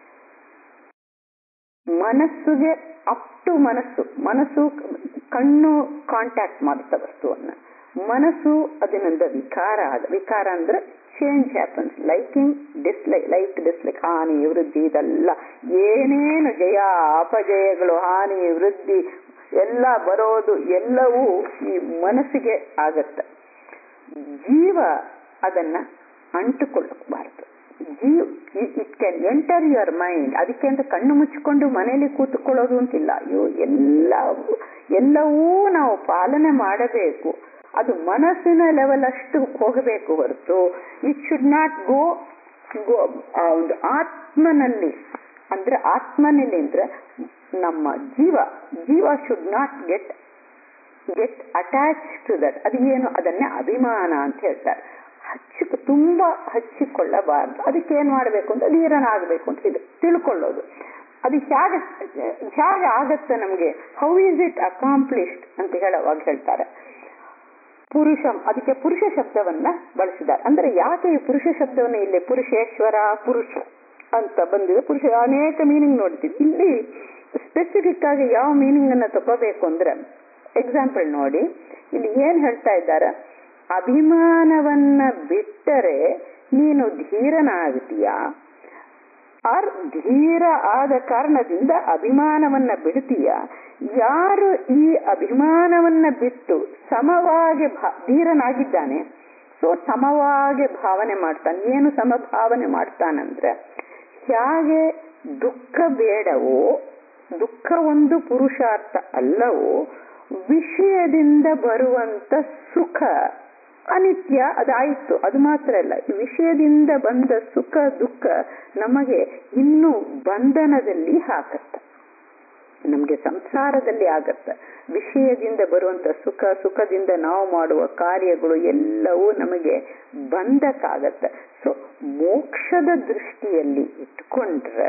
ಮನಸ್ಸುಗೆ ಅಪ್ ಟು ಮನಸ್ಸು ಮನಸ್ಸು ಕಣ್ಣು ಕಾಂಟ್ಯಾಕ್ಟ್ ಮಾಡುತ್ತ ವಸ್ತುವನ್ನ ಮನಸ್ಸು ಅದರಿಂದ ವಿಕಾರ ಆದ ವಿಕಾರ ಅಂದ್ರೆ change happens liking dislike like dislike ಹಾನಿ ವೃದ್ಧಿ ಇದೆಲ್ಲ ಏನೇನು ಜಯ ಅಪಜಯಗಳು ಹಾನಿ ವೃದ್ಧಿ ಎಲ್ಲ ಬರೋದು ಎಲ್ಲವೂ ಈ ಮನಸ್ಸಿಗೆ ಆಗತ್ತೆ ಜೀವ ಅದನ್ನ ಅಂಟುಕೊಳ್ಳಬಾರದು ಜೀವ್ it can enter your mind ಅದಕ್ಕೆ ಅಂತ ಕಣ್ಣು ಮುಚ್ಚಿಕೊಂಡು ಮನೆಯಲ್ಲಿ ಕೂತ್ಕೊಳ್ಳೋದು ಅಂತಿಲ್ಲ ಅಯ್ಯೋ ಎಲ್ಲವೂ ಎಲ್ಲವೂ ನಾವು ಪಾಲನೆ ಮಾಡಬೇಕು ಅದು ಮನಸ್ಸಿನ ಲೆವೆಲ್ ಅಷ್ಟು ಹೋಗಬೇಕು ಹೊರತು it should not go go ಒಂದು ಆತ್ಮನಲ್ಲಿ ಅಂದ್ರೆ ಆತ್ಮನಲ್ಲಿ ಅಂದ್ರೆ ನಮ್ಮ ಜೀವ ಜೀವ should not get get attach to that ಅದು ಏನು ಅದನ್ನೇ ಅಭಿಮಾನ ಅಂತ ಹೇಳ್ತಾರೆ ಹಚ್ಚಿ ತುಂಬಾ ಹಚ್ಚಿಕೊಳ್ಳಬಾರದು ಅದಕ್ಕೆ ಏನ್ ಮಾಡಬೇಕು ಅಂತ ಧೀರನಾಗಬೇಕು ಅಂತ ಇದು ತಿಳ್ಕೊಳ್ಳೋದು ಅದು ಹೇಗೆ ಹೇಗೆ ಆಗತ್ತೆ ನಮ್ಗೆ ಹೌ ಈಸ್ ಇಟ್ ಅಕಾಂಪ್ಲಿಷ್ಡ್ ಅಂತ ಹೇಳುವಾಗ ಹೇಳ್ತಾರೆ ಪುರುಷ ಅದಕ್ಕೆ ಪುರುಷ ಶಬ್ದವನ್ನ ಬಳಸಿದ್ದಾರೆ ಅಂದ್ರೆ ಯಾಕೆ ಈ ಪುರುಷ ಶಬ್ದವನ್ನ ಇಲ್ಲಿ ಪುರುಷೇಶ್ವರ ಪುರುಷ ಅಂತ ಬಂದಿದೆ ಪುರುಷ ಅನೇಕ ಮೀನಿಂಗ್ ನೋಡ್ತೀವಿ ಇಲ್ಲಿ ಸ್ಪೆಸಿಫಿಕ್ ಆಗಿ ಯಾವ ಮೀನಿಂಗ್ ಅನ್ನ ತಗೋಬೇಕು ಅಂದ್ರೆ ಎಕ್ಸಾಂಪಲ್ ನೋಡಿ ಇಲ್ಲಿ ಏನ್ ಹೇಳ್ತಾ ಇದ್ದಾರೆ ಅಭಿಮಾನವನ್ನ ಬಿಟ್ಟರೆ ನೀನು ಧೀರನಾಗ್ತೀಯಾ ಆರ್ ಧೀರ ಆದ ಕಾರಣದಿಂದ ಅಭಿಮಾನವನ್ನ ಬಿಡ್ತೀಯ ಯಾರು ಈ ಅಭಿಮಾನವನ್ನ ಬಿಟ್ಟು ಸಮವಾಗಿ ಭಾ- ಧೀರನಾಗಿದ್ದಾನೆ ಸೊ ಸಮವಾಗಿ ಭಾವನೆ ಮಾಡ್ತಾನೆ ಏನು ಸಮಭಾವನೆ ಮಾಡ್ತಾನಂದ್ರೆ ಹೇಗೆ ದುಃಖ ಬೇಡವೋ ದುಃಖ ಒಂದು ಪುರುಷಾರ್ಥ ಅಲ್ಲವೋ ವಿಷಯದಿಂದ ಬರುವಂತ ಸುಖ ಅನಿತ್ಯ ಅದಾಯ್ತು ಅದು ಮಾತ್ರ ಅಲ್ಲ ಈ ವಿಷಯದಿಂದ ಬಂದ ಸುಖ ದುಃಖ ನಮಗೆ ಇನ್ನೂ ಬಂಧನದಲ್ಲಿ ಹಾಕತ್ತ ನಮ್ಗೆ ಸಂಸಾರದಲ್ಲಿ ಆಗತ್ತ ವಿಷಯದಿಂದ ಬರುವಂತ ಸುಖ ಸುಖದಿಂದ ನಾವು ಮಾಡುವ ಕಾರ್ಯಗಳು ಎಲ್ಲವೂ ನಮಗೆ ಬಂಧಕ್ಕಾಗತ್ತೆ ಸೊ ಮೋಕ್ಷದ ದೃಷ್ಟಿಯಲ್ಲಿ ಇಟ್ಕೊಂಡ್ರೆ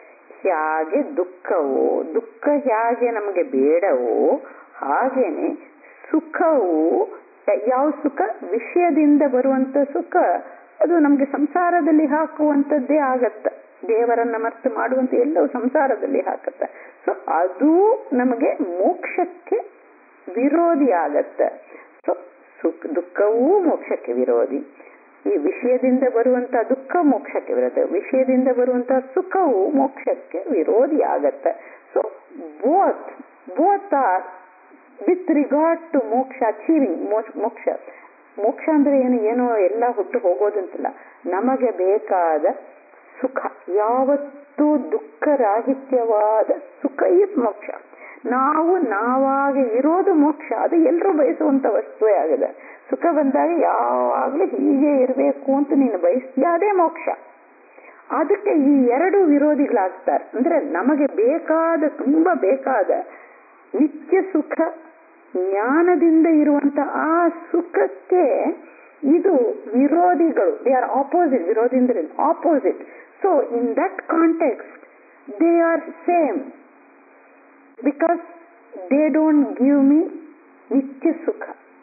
ಹೇಗೆ ದುಃಖವೋ ದುಃಖ ಹೇಗೆ ನಮಗೆ ಬೇಡವೋ ಹಾಗೇನೆ ಸುಖವು ಯಾವ ಸುಖ ವಿಷಯದಿಂದ ಬರುವಂತ ಸುಖ ಅದು ನಮ್ಗೆ ಸಂಸಾರದಲ್ಲಿ ಹಾಕುವಂತದ್ದೇ ಆಗತ್ತ ದೇವರನ್ನ ಮರ್ತು ಮಾಡುವಂತ ಎಲ್ಲವೂ ಸಂಸಾರದಲ್ಲಿ ಹಾಕತ್ತ ಸೊ ಅದು ನಮಗೆ ಮೋಕ್ಷಕ್ಕೆ ವಿರೋಧಿ ಆಗತ್ತ ಸೊ ಸುಖ ದುಃಖವೂ ಮೋಕ್ಷಕ್ಕೆ ವಿರೋಧಿ ಈ ವಿಷಯದಿಂದ ಬರುವಂತ ದುಃಖ ಮೋಕ್ಷಕ್ಕೆ ವಿರೋಧ ವಿಷಯದಿಂದ ಬರುವಂತ ಸುಖವು ಮೋಕ್ಷಕ್ಕೆ ವಿರೋಧಿ ಆಗತ್ತೆ so both both are with regard to ಮೋಕ್ಷ ಅಚೀವಿಂಗ್ ಮೋಕ್ಷ ಮೋಕ್ಷ ಅಂದ್ರೆ ಏನು ಏನೋ ಎಲ್ಲ ಹುಟ್ಟು ಹೋಗೋದಂತಲ್ಲ ನಮಗೆ ಬೇಕಾದ ಸುಖ ಯಾವತ್ತೂ ದುಃಖರಾಹಿತ್ಯವಾದ ಸುಖ ಇಸ್ ಮೋಕ್ಷ ನಾವು ನಾವಾಗಿ ಇರೋದು ಮೋಕ್ಷ ಅದು ಎಲ್ಲರೂ ಬಯಸುವಂತ ವಸ್ತುವೇ ಆಗಿದೆ ಸುಖ ಬಂದಾಗ ಯಾವಾಗ್ಲೂ ಹೀಗೆ ಇರಬೇಕು ಅಂತ ನೀನು ಬಯಸ್ತೀಯ ಅದೇ ಮೋಕ್ಷ ಅದಕ್ಕೆ ಈ ಎರಡು ವಿರೋಧಿಗಳಾಗ್ತಾರೆ ಅಂದ್ರೆ ನಮಗೆ ಬೇಕಾದ ತುಂಬಾ ಬೇಕಾದ ನಿತ್ಯ ಸುಖ ಜ್ಞಾನದಿಂದ ಇರುವಂತ ಆ ಸುಖಕ್ಕೆ ಇದು ವಿರೋಧಿಗಳು ದೇ ಆರ್ ಆಪೋಸಿಟ್ ವಿರೋಧಿ ಅಂದ್ರೆ opposite so in that context they are same because they don't give me ನಿತ್ಯ ಸುಖ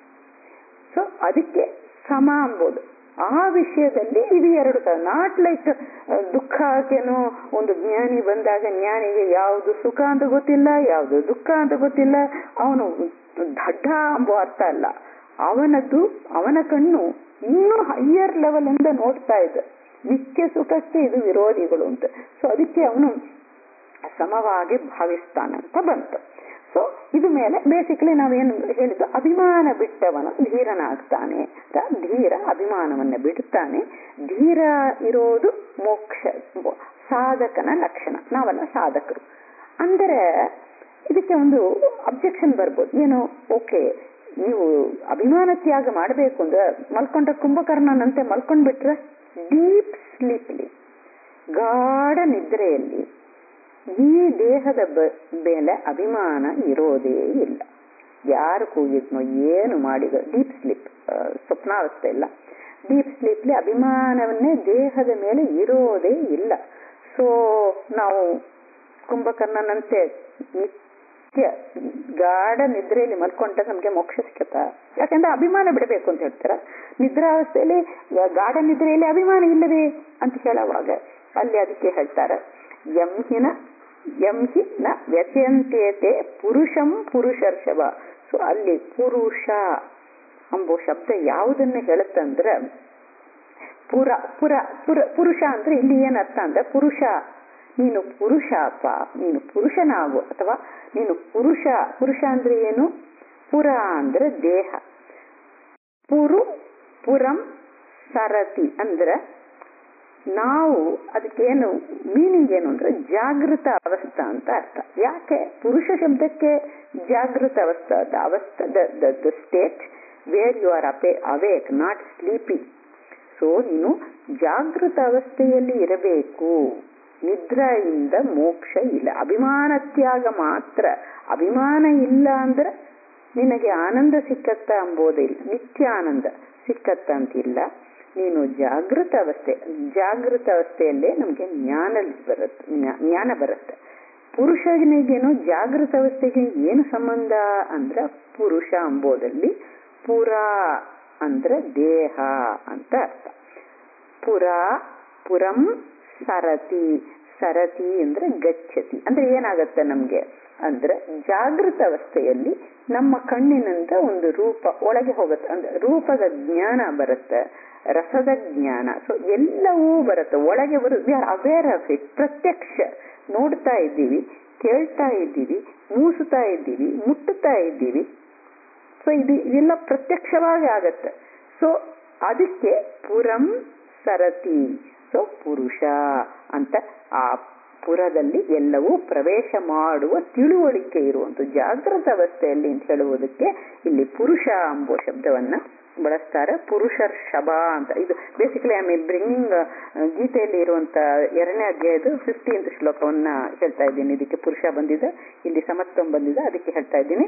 ಸೊ ಅದಕ್ಕೆ ಸಮ ಅಂಬೋದು ಆ ವಿಷಯದಲ್ಲಿ ಇದು ಎರಡು ತರ ನಾಟ್ ಲೈಕ್ ದುಃಖಕ್ಕೇನೋ ಒಂದು ಜ್ಞಾನಿ ಬಂದಾಗ ಜ್ಞಾನಿಗೆ ಯಾವುದು ಸುಖ ಅಂತ ಗೊತ್ತಿಲ್ಲ ಯಾವುದು ದುಃಖ ಅಂತ ಗೊತ್ತಿಲ್ಲ ಅವನು ದಡ್ಡ ಎಂಬ ಅರ್ಥ ಅಲ್ಲ ಅವನದ್ದು ಅವನ ಕಣ್ಣು ಇನ್ನೂ ಹೈಯರ್ ಲೆವೆಲ್ ಇಂದ ನೋಡ್ತಾ ಇದೆ ನಿತ್ಯ ಸುಖಕ್ಕೆ ಇದು ವಿರೋಧಿಗಳು ಅಂತ ಸೊ ಅದಕ್ಕೆ ಅವನು ಸಮವಾಗಿ ಭಾವಿಸ್ತಾನಂತ ಬಂತು ಸೊ ಇದು ಮೇಲೆ ಬೇಸಿಕಲಿ ನಾವೇನು ಹೇಳಿದ್ದು ಅಭಿಮಾನ ಬಿಟ್ಟವನು ಧೀರನಾಗ್ತಾನೆ ಧೀರ ಅಭಿಮಾನವನ್ನ ಬಿಡುತ್ತಾನೆ ಧೀರ ಇರೋದು ಮೋಕ್ಷ ಸಾಧಕನ ಲಕ್ಷಣ ನಾವೆಲ್ಲ ಸಾಧಕರು ಅಂದರೆ ಇದಕ್ಕೆ ಒಂದು ಅಬ್ಜೆಕ್ಷನ್ ಬರ್ಬೋದು ಏನು ಓಕೆ ನೀವು ಅಭಿಮಾನ ತ್ಯಾಗ ಮಾಡಬೇಕು ಅಂದ್ರೆ ಮಲ್ಕೊಂಡ ಕುಂಭಕರ್ಣನಂತೆ ಮಲ್ಕೊಂಡ್ಬಿಟ್ರೆ ಡೀಪ್ ಸ್ಲೀಪ್ಲಿ ಗಾಢ ನಿದ್ರೆಯಲ್ಲಿ ಈ ದೇಹದ ಮೇಲೆ ಅಭಿಮಾನ ಇರೋದೇ ಇಲ್ಲ ಯಾರು ಕೂಗಿದ್ನೋ ಏನು ಮಾಡಿದ ಡೀಪ್ ಸ್ಲೀಪ್ ಸ್ವಪ್ನಾವಸ್ಥೆ ಇಲ್ಲ ಡೀಪ್ ಸ್ಲೀಪ್ಲಿ ಅಭಿಮಾನವನ್ನೇ ದೇಹದ ಮೇಲೆ ಇರೋದೇ ಇಲ್ಲ ಸೊ ನಾವು ಕುಂಭಕರ್ಣನಂತೆ ನಿತ್ಯ ಗಾಢ ನಿದ್ರೆಯಲ್ಲಿ ಮಲ್ಕೊಂಡ್ರೆ ನಮ್ಗೆ ಮೋಕ್ಷ ಸಿಕ್ಕತ್ತ ಯಾಕಂದ್ರೆ ಅಭಿಮಾನ ಬಿಡಬೇಕು ಅಂತ ಹೇಳ್ತಾರ ನಿದ್ರಾವಸ್ಥೆಯಲ್ಲಿ ಗಾಢ ನಿದ್ರೆಯಲ್ಲಿ ಅಭಿಮಾನ ಇಲ್ಲದೆ ಅಂತ ಹೇಳುವಾಗ ಅಲ್ಲಿ ಅದಕ್ಕೆ ಹೇಳ್ತಾರೆ ಯಂಹಿನ ಯಂಹಿ ನ ವ್ಯತ್ಯಂತೇತೆ ಪುರುಷಂ ಪುರುಷರ್ಷಭ ಸೊ ಅಲ್ಲಿ ಪುರುಷ ಎಂಬೋ ಶಬ್ದ ಯಾವುದನ್ನ ಹೇಳುತ್ತಂದ್ರೆ ಪುರ ಪುರ ಪುರ ಪುರುಷ ಅಂದ್ರೆ ಇಲ್ಲಿ ಏನ್ ಅರ್ಥ ಅಂದ್ರೆ ಪುರುಷ ನೀನು ಪುರುಷ ಅಪ್ಪ ನೀನು ಪುರುಷನಾಗು ಅಥವಾ ನೀನು ಪುರುಷ ಪುರುಷ ಅಂದ್ರೆ ಏನು ಪುರ ಅಂದ್ರೆ ದೇಹ ಪುರು ಪುರಂ ಸರತಿ ಅಂದ್ರೆ ನಾವು ಅದಕ್ಕೇನು ಮೀನಿಂಗ್ ಏನು ಅಂದ್ರೆ ಜಾಗೃತ ಅವಸ್ಥಾ ಅಂತ ಅರ್ಥ ಯಾಕೆ ಪುರುಷ ಶಬ್ದಕ್ಕೆ ಜಾಗೃತ ಅವಸ್ಥಾ ದ ಅವಸ್ಥಾ the state where you are ಅಪೇ ಅವೇಕ್ ನಾಟ್ ಸ್ಲೀಪಿಂಗ್ ಸೊ ನೀನು ಜಾಗೃತ ಅವಸ್ಥೆಯಲ್ಲಿ ಇರಬೇಕು ನಿದ್ರೆಯಿಂದ ಮೋಕ್ಷ ಇಲ್ಲ ಅಭಿಮಾನ ತ್ಯಾಗ ಮಾತ್ರ ಅಭಿಮಾನ ಇಲ್ಲ ಅಂದ್ರೆ ನಿನಗೆ ಆನಂದ ಸಿಕ್ಕತ್ತ ಅಂಬೋದಿಲ್ಲ ನಿತ್ಯ ಆನಂದ ಸಿಕ್ಕತ್ತ ಅಂತಿಲ್ಲ ನೀನು ಜಾಗೃತ ಅವಸ್ಥೆ ಜಾಗೃತ ಅವಸ್ಥೆಯಲ್ಲೇ ನಮ್ಗೆ ಜ್ಞಾನ ಬರುತ್ತೆ ಜ್ಞಾನ ಬರುತ್ತೆ ಪುರುಷನಿಗೇನು ಜಾಗೃತ ಅವಸ್ಥೆಗೆ ಏನು ಸಂಬಂಧ ಅಂದ್ರೆ ಪುರುಷ ಅಂಬೋದಲ್ಲಿ ಪುರ ಅಂದ್ರೆ ದೇಹ ಅಂತ ಅರ್ಥ ಪುರ ಪುರಂ ಸರತಿ ಸರತಿ ಅಂದ್ರೆ ಗಚ್ಚತಿ ಅಂದ್ರೆ ಏನಾಗತ್ತೆ ನಮ್ಗೆ ಅಂದ್ರೆ ಜಾಗೃತ ಅವಸ್ಥೆಯಲ್ಲಿ ನಮ್ಮ ಕಣ್ಣಿನಿಂದ ಒಂದು ರೂಪ ಒಳಗೆ ಹೋಗುತ್ತೆ ಅಂದ್ರೆ ರೂಪದ ಜ್ಞಾನ ಬರುತ್ತೆ ರಸದ ಜ್ಞಾನ ಸೊ ಎಲ್ಲವೂ ಬರುತ್ತೆ ಒಳಗೆ ಬರುತ್ತೆ we are aware of it ಪ್ರತ್ಯಕ್ಷ ನೋಡ್ತಾ ಇದ್ದೀವಿ ಕೇಳ್ತಾ ಇದ್ದೀವಿ ಮೂಸುತ್ತಾ ಇದ್ದೀವಿ ಮುಟ್ಟುತ್ತಾ ಇದ್ದೀವಿ ಸೊ ಇದು ಇದೆಲ್ಲ ಪ್ರತ್ಯಕ್ಷವಾಗಿ ಆಗತ್ತೆ ಸೊ ಅದಕ್ಕೆ ಪುರಂ ಸರತಿ ಸೊ ಪುರುಷ ಅಂತ ಆ ಪುರದಲ್ಲಿ ಎಲ್ಲವೂ ಪ್ರವೇಶ ಮಾಡುವ ತಿಳುವಳಿಕೆ ಇರುವಂತ ಜಾಗೃತ ಅವಸ್ಥೆಯಲ್ಲಿ ಅಂತ ಹೇಳುವುದಕ್ಕೆ ಇಲ್ಲಿ ಪುರುಷ ಎಂಬುವ ಶಬ್ದವನ್ನ ಬಳಸ್ತಾರೆ ಪುರುಷರ್ ಶಬ ಅಂತ ಇದು ಬೇಸಿಕಲಿ ಐ ಮೀನ್ ಬ್ರಿಂಗಿಂಗ್ ಗೀತೆಯಲ್ಲಿ ಇರುವಂತ ಎರಡನೇ ಅಧ್ಯಾಯದ ಫಿಫ್ಟೀನ್ತ್ ಶ್ಲೋಕವನ್ನ ಹೇಳ್ತಾ ಇದ್ದೀನಿ ಇದಕ್ಕೆ ಪುರುಷ ಬಂದಿದೆ ಇಲ್ಲಿ ಸಮತ್ವಂ ಬಂದಿದೆ ಅದಕ್ಕೆ ಹೇಳ್ತಾ ಇದ್ದೀನಿ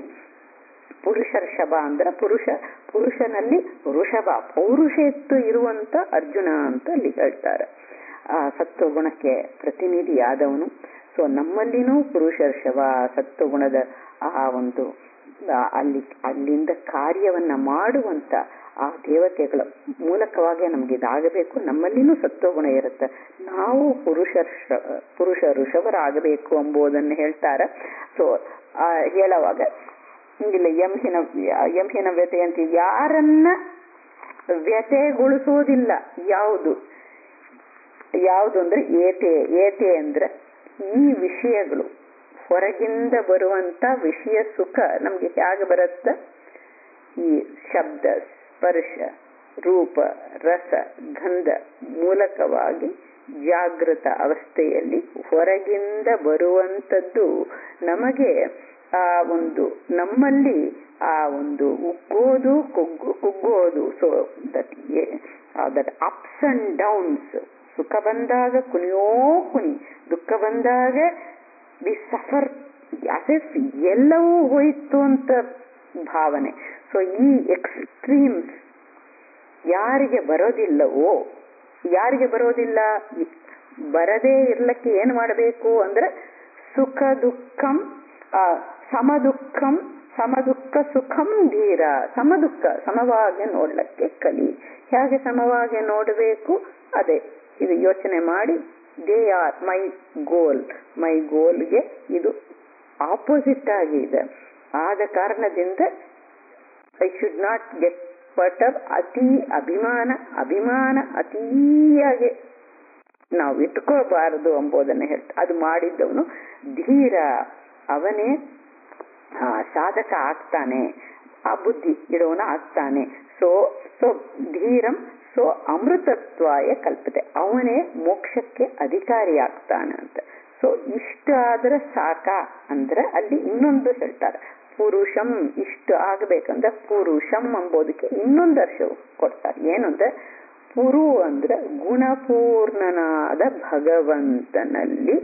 ಪುರುಷರ ಶಬ ಅಂದ್ರೆ ಪುರುಷ ಪುರುಷನಲ್ಲಿ ಋಷಭ ಪೌರುಷೆತ್ತು ಇರುವಂತ ಅರ್ಜುನ ಅಂತ ಅಲ್ಲಿ ಹೇಳ್ತಾರೆ ಆ ಸತ್ವ ಗುಣಕ್ಕೆ ಪ್ರತಿನಿಧಿಯಾದವನು ಸೊ ನಮ್ಮಲ್ಲಿನೂ ಪುರುಷರ ಶವ ಸತ್ವ ಗುಣದ ಆ ಒಂದು ಅಲ್ಲಿ ಅಲ್ಲಿಂದ ಕಾರ್ಯವನ್ನ ಮಾಡುವಂತ ಆ ದೇವತೆಗಳ ಮೂಲಕವಾಗಿ ನಮ್ಗೆ ಇದಾಗಬೇಕು ನಮ್ಮಲ್ಲಿನೂ ಸತ್ವಗುಣ ಇರುತ್ತೆ ನಾವು ಪುರುಷ ಪುರುಷ ಋಷಭರಾಗಬೇಕು ಎಂಬುದನ್ನು ಹೇಳ್ತಾರೆ ಸೊ ಹೇಳುವಾಗ ಇಲ್ಲ ಯಂಹಿನ ಯಂಹಿನ ವ್ಯತೆ ಅಂತ ಯಾರನ್ನ ವ್ಯತೆಗೊಳಿಸೋದಿಲ್ಲ ಯಾವುದು ಯಾವುದು ಅಂದ್ರೆ ಏತೆ ಏತೆ ಅಂದ್ರೆ ಈ ವಿಷಯಗಳು ಹೊರಗಿಂದ ಬರುವಂತ ವಿಷಯ ಸುಖ ನಮ್ಗೆ ಹೇಗೆ ಬರುತ್ತೆ ಈ ಶಬ್ದ ಸ್ಪರ್ಶ ರೂಪ ರಸ ಗಂಧ ಮೂಲಕವಾಗಿ ಜಾಗೃತ ಅವಸ್ಥೆಯಲ್ಲಿ ಹೊರಗಿಂದ ಬರುವಂತದ್ದು ನಮಗೆ ಆ ಒಂದು ನಮ್ಮಲ್ಲಿ ಆ ಒಂದು ಉಗ್ಗೋದು ಕುಗ್ಗು ಕುಗ್ಗೋದು so that that ups and downs ಸುಖ ಬಂದಾಗ ಕುಣಿಯೋ ಕುಣಿ ದುಃಖ ಬಂದಾಗ ವಿ ಸಫರ್ ಅಸೆಫ್ ಎಲ್ಲವೂ ಹೋಯಿತು ಅಂತ ಭಾವನೆ ಸೊ ಈ ಎಕ್ಸ್ಟ್ರೀಮ್ಸ್ ಯಾರಿಗೆ ಬರೋದಿಲ್ಲವೋ ಯಾರಿಗೆ ಬರೋದಿಲ್ಲ ಬರದೇ ಇರ್ಲಕ್ಕೆ ಏನ್ ಮಾಡಬೇಕು ಅಂದ್ರೆ ಸುಖ ದುಃಖಂ ಸಮ ದುಃಖಂ ಸಮ ದುಃಖ ಸುಖಂ ಧೀರ ಸಮ ದುಃಖ ಸಮವಾಗಿ ನೋಡ್ಲಕ್ಕೆ ಕಲಿ ಹೇಗೆ ಸಮವಾಗಿ ನೋಡಬೇಕು ಅದೇ ಇದು ಯೋಚನೆ ಮಾಡಿ ದೇ ಆರ್ ಮೈ ಗೋಲ್ ಮೈ ಗೋಲ್ಗೆ ಇದು ಆಪೋಸಿಟ್ ಆಗಿದೆ ಆದ ಕಾರಣದಿಂದ I should not get but ಅತಿ ಅಭಿಮಾನ ಅಭಿಮಾನ ಅತೀಯಾಗಿ ನಾವು ಇಟ್ಕೋಬಾರದು ಎಂಬುದನ್ನು ಹೇಳ್ತಾ ಅದು ಮಾಡಿದ್ದವನು ಧೀರ ಅವನೇ ಸಾಧಕ ಆಗ್ತಾನೆ ಆ ಬುದ್ಧಿ ಇಡೋನ ಆಗ್ತಾನೆ ಸೊ ಸೊ ಧೀರಂ ಸೊ ಅಮೃತತ್ವಾಯ ಕಲ್ಪತೆ ಅವನೇ ಮೋಕ್ಷಕ್ಕೆ ಅಧಿಕಾರಿ ಆಗ್ತಾನೆ ಅಂತ ಸೊ ಇಷ್ಟ ಆದ್ರೆ ಸಾಕ ಅಂದ್ರೆ ಅಲ್ಲಿ ಇನ್ನೊಂದು ಹೇಳ್ತಾರೆ ಪುರುಷಂ ಇಷ್ಟು ಆಗ್ಬೇಕಂದ್ರೆ ಪುರುಷಂ ಎಂಬುದಕ್ಕೆ ಇನ್ನೊಂದು ಅರ್ಶ ಕೊಡ್ತಾರೆ ಏನು ಅಂದ್ರೆ ಪುರು ಅಂದ್ರೆ ಗುಣಪೂರ್ಣನಾದ ಭಗವಂತನಲ್ಲಿ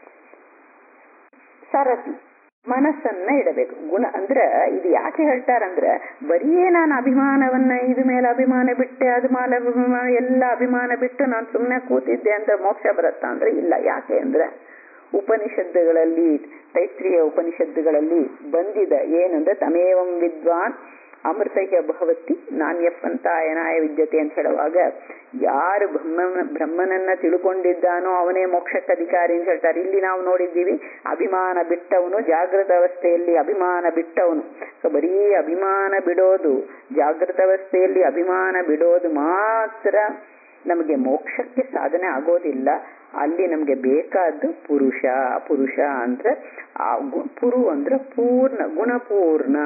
ಸರತಿ ಮನಸ್ಸನ್ನ ಇಡಬೇಕು ಗುಣ ಅಂದ್ರೆ ಇದು ಯಾಕೆ ಹೇಳ್ತಾರಂದ್ರೆ ಬರೀ ನಾನು ಅಭಿಮಾನವನ್ನ ಇದ ಮೇಲೆ ಅಭಿಮಾನ ಬಿಟ್ಟೆ ಅದು ಮಾಲ ಅಭಿಮಾನ ಎಲ್ಲ ಅಭಿಮಾನ ಬಿಟ್ಟು ನಾನು ಸುಮ್ಮನೆ ಕೂತಿದ್ದೆ ಅಂದ್ರೆ ಮೋಕ್ಷ ಬರುತ್ತಾ ಅಂದ್ರೆ ಇಲ್ಲ ಯಾಕೆ ಅಂದ್ರೆ ಉಪನಿಷತ್ತುಗಳಲ್ಲಿ ತೈತ್ರಿಯ ಉಪನಿಷತ್ತುಗಳಲ್ಲಿ ಬಂದಿದೆ ಏನಂದ್ರೆ ತಮೇವಂ ವಿದ್ವಾನ್ ಅಮೃತಯ್ಯ ಭವತಿ ನಾಣ್ಯಪ್ಪಂತಾಯನಾಯ ವಿದ್ಯತೆ ಅಂತ ಹೇಳುವಾಗ ಯಾರು ಬ್ರಹ್ಮನ ಬ್ರಹ್ಮನನ್ನ ತಿಳ್ಕೊಂಡಿದ್ದಾನೋ ಅವನೇ ಮೋಕ್ಷಕ್ಕೆ ಅಧಿಕಾರಿ ಅಂತ ಹೇಳ್ತಾರೆ ಇಲ್ಲಿ ನಾವು ನೋಡಿದ್ದೀವಿ ಅಭಿಮಾನ ಬಿಟ್ಟವನು ಜಾಗೃತ ಅವಸ್ಥೆಯಲ್ಲಿ ಅಭಿಮಾನ ಬಿಟ್ಟವನು ಸೊ ಬರೀ ಅಭಿಮಾನ ಬಿಡೋದು ಜಾಗೃತ ಅವಸ್ಥೆಯಲ್ಲಿ ಅಭಿಮಾನ ಬಿಡೋದು ಮಾತ್ರ ನಮಗೆ ಮೋಕ್ಷಕ್ಕೆ ಸಾಧನೆ ಆಗೋದಿಲ್ಲ ಅಲ್ಲಿ ನಮ್ಗೆ ಬೇಕಾದ್ದು ಪುರುಷ ಪುರುಷ ಅಂದ್ರೆ ಆ ಪುರು ಅಂದ್ರೆ ಪೂರ್ಣ ಗುಣಪೂರ್ಣ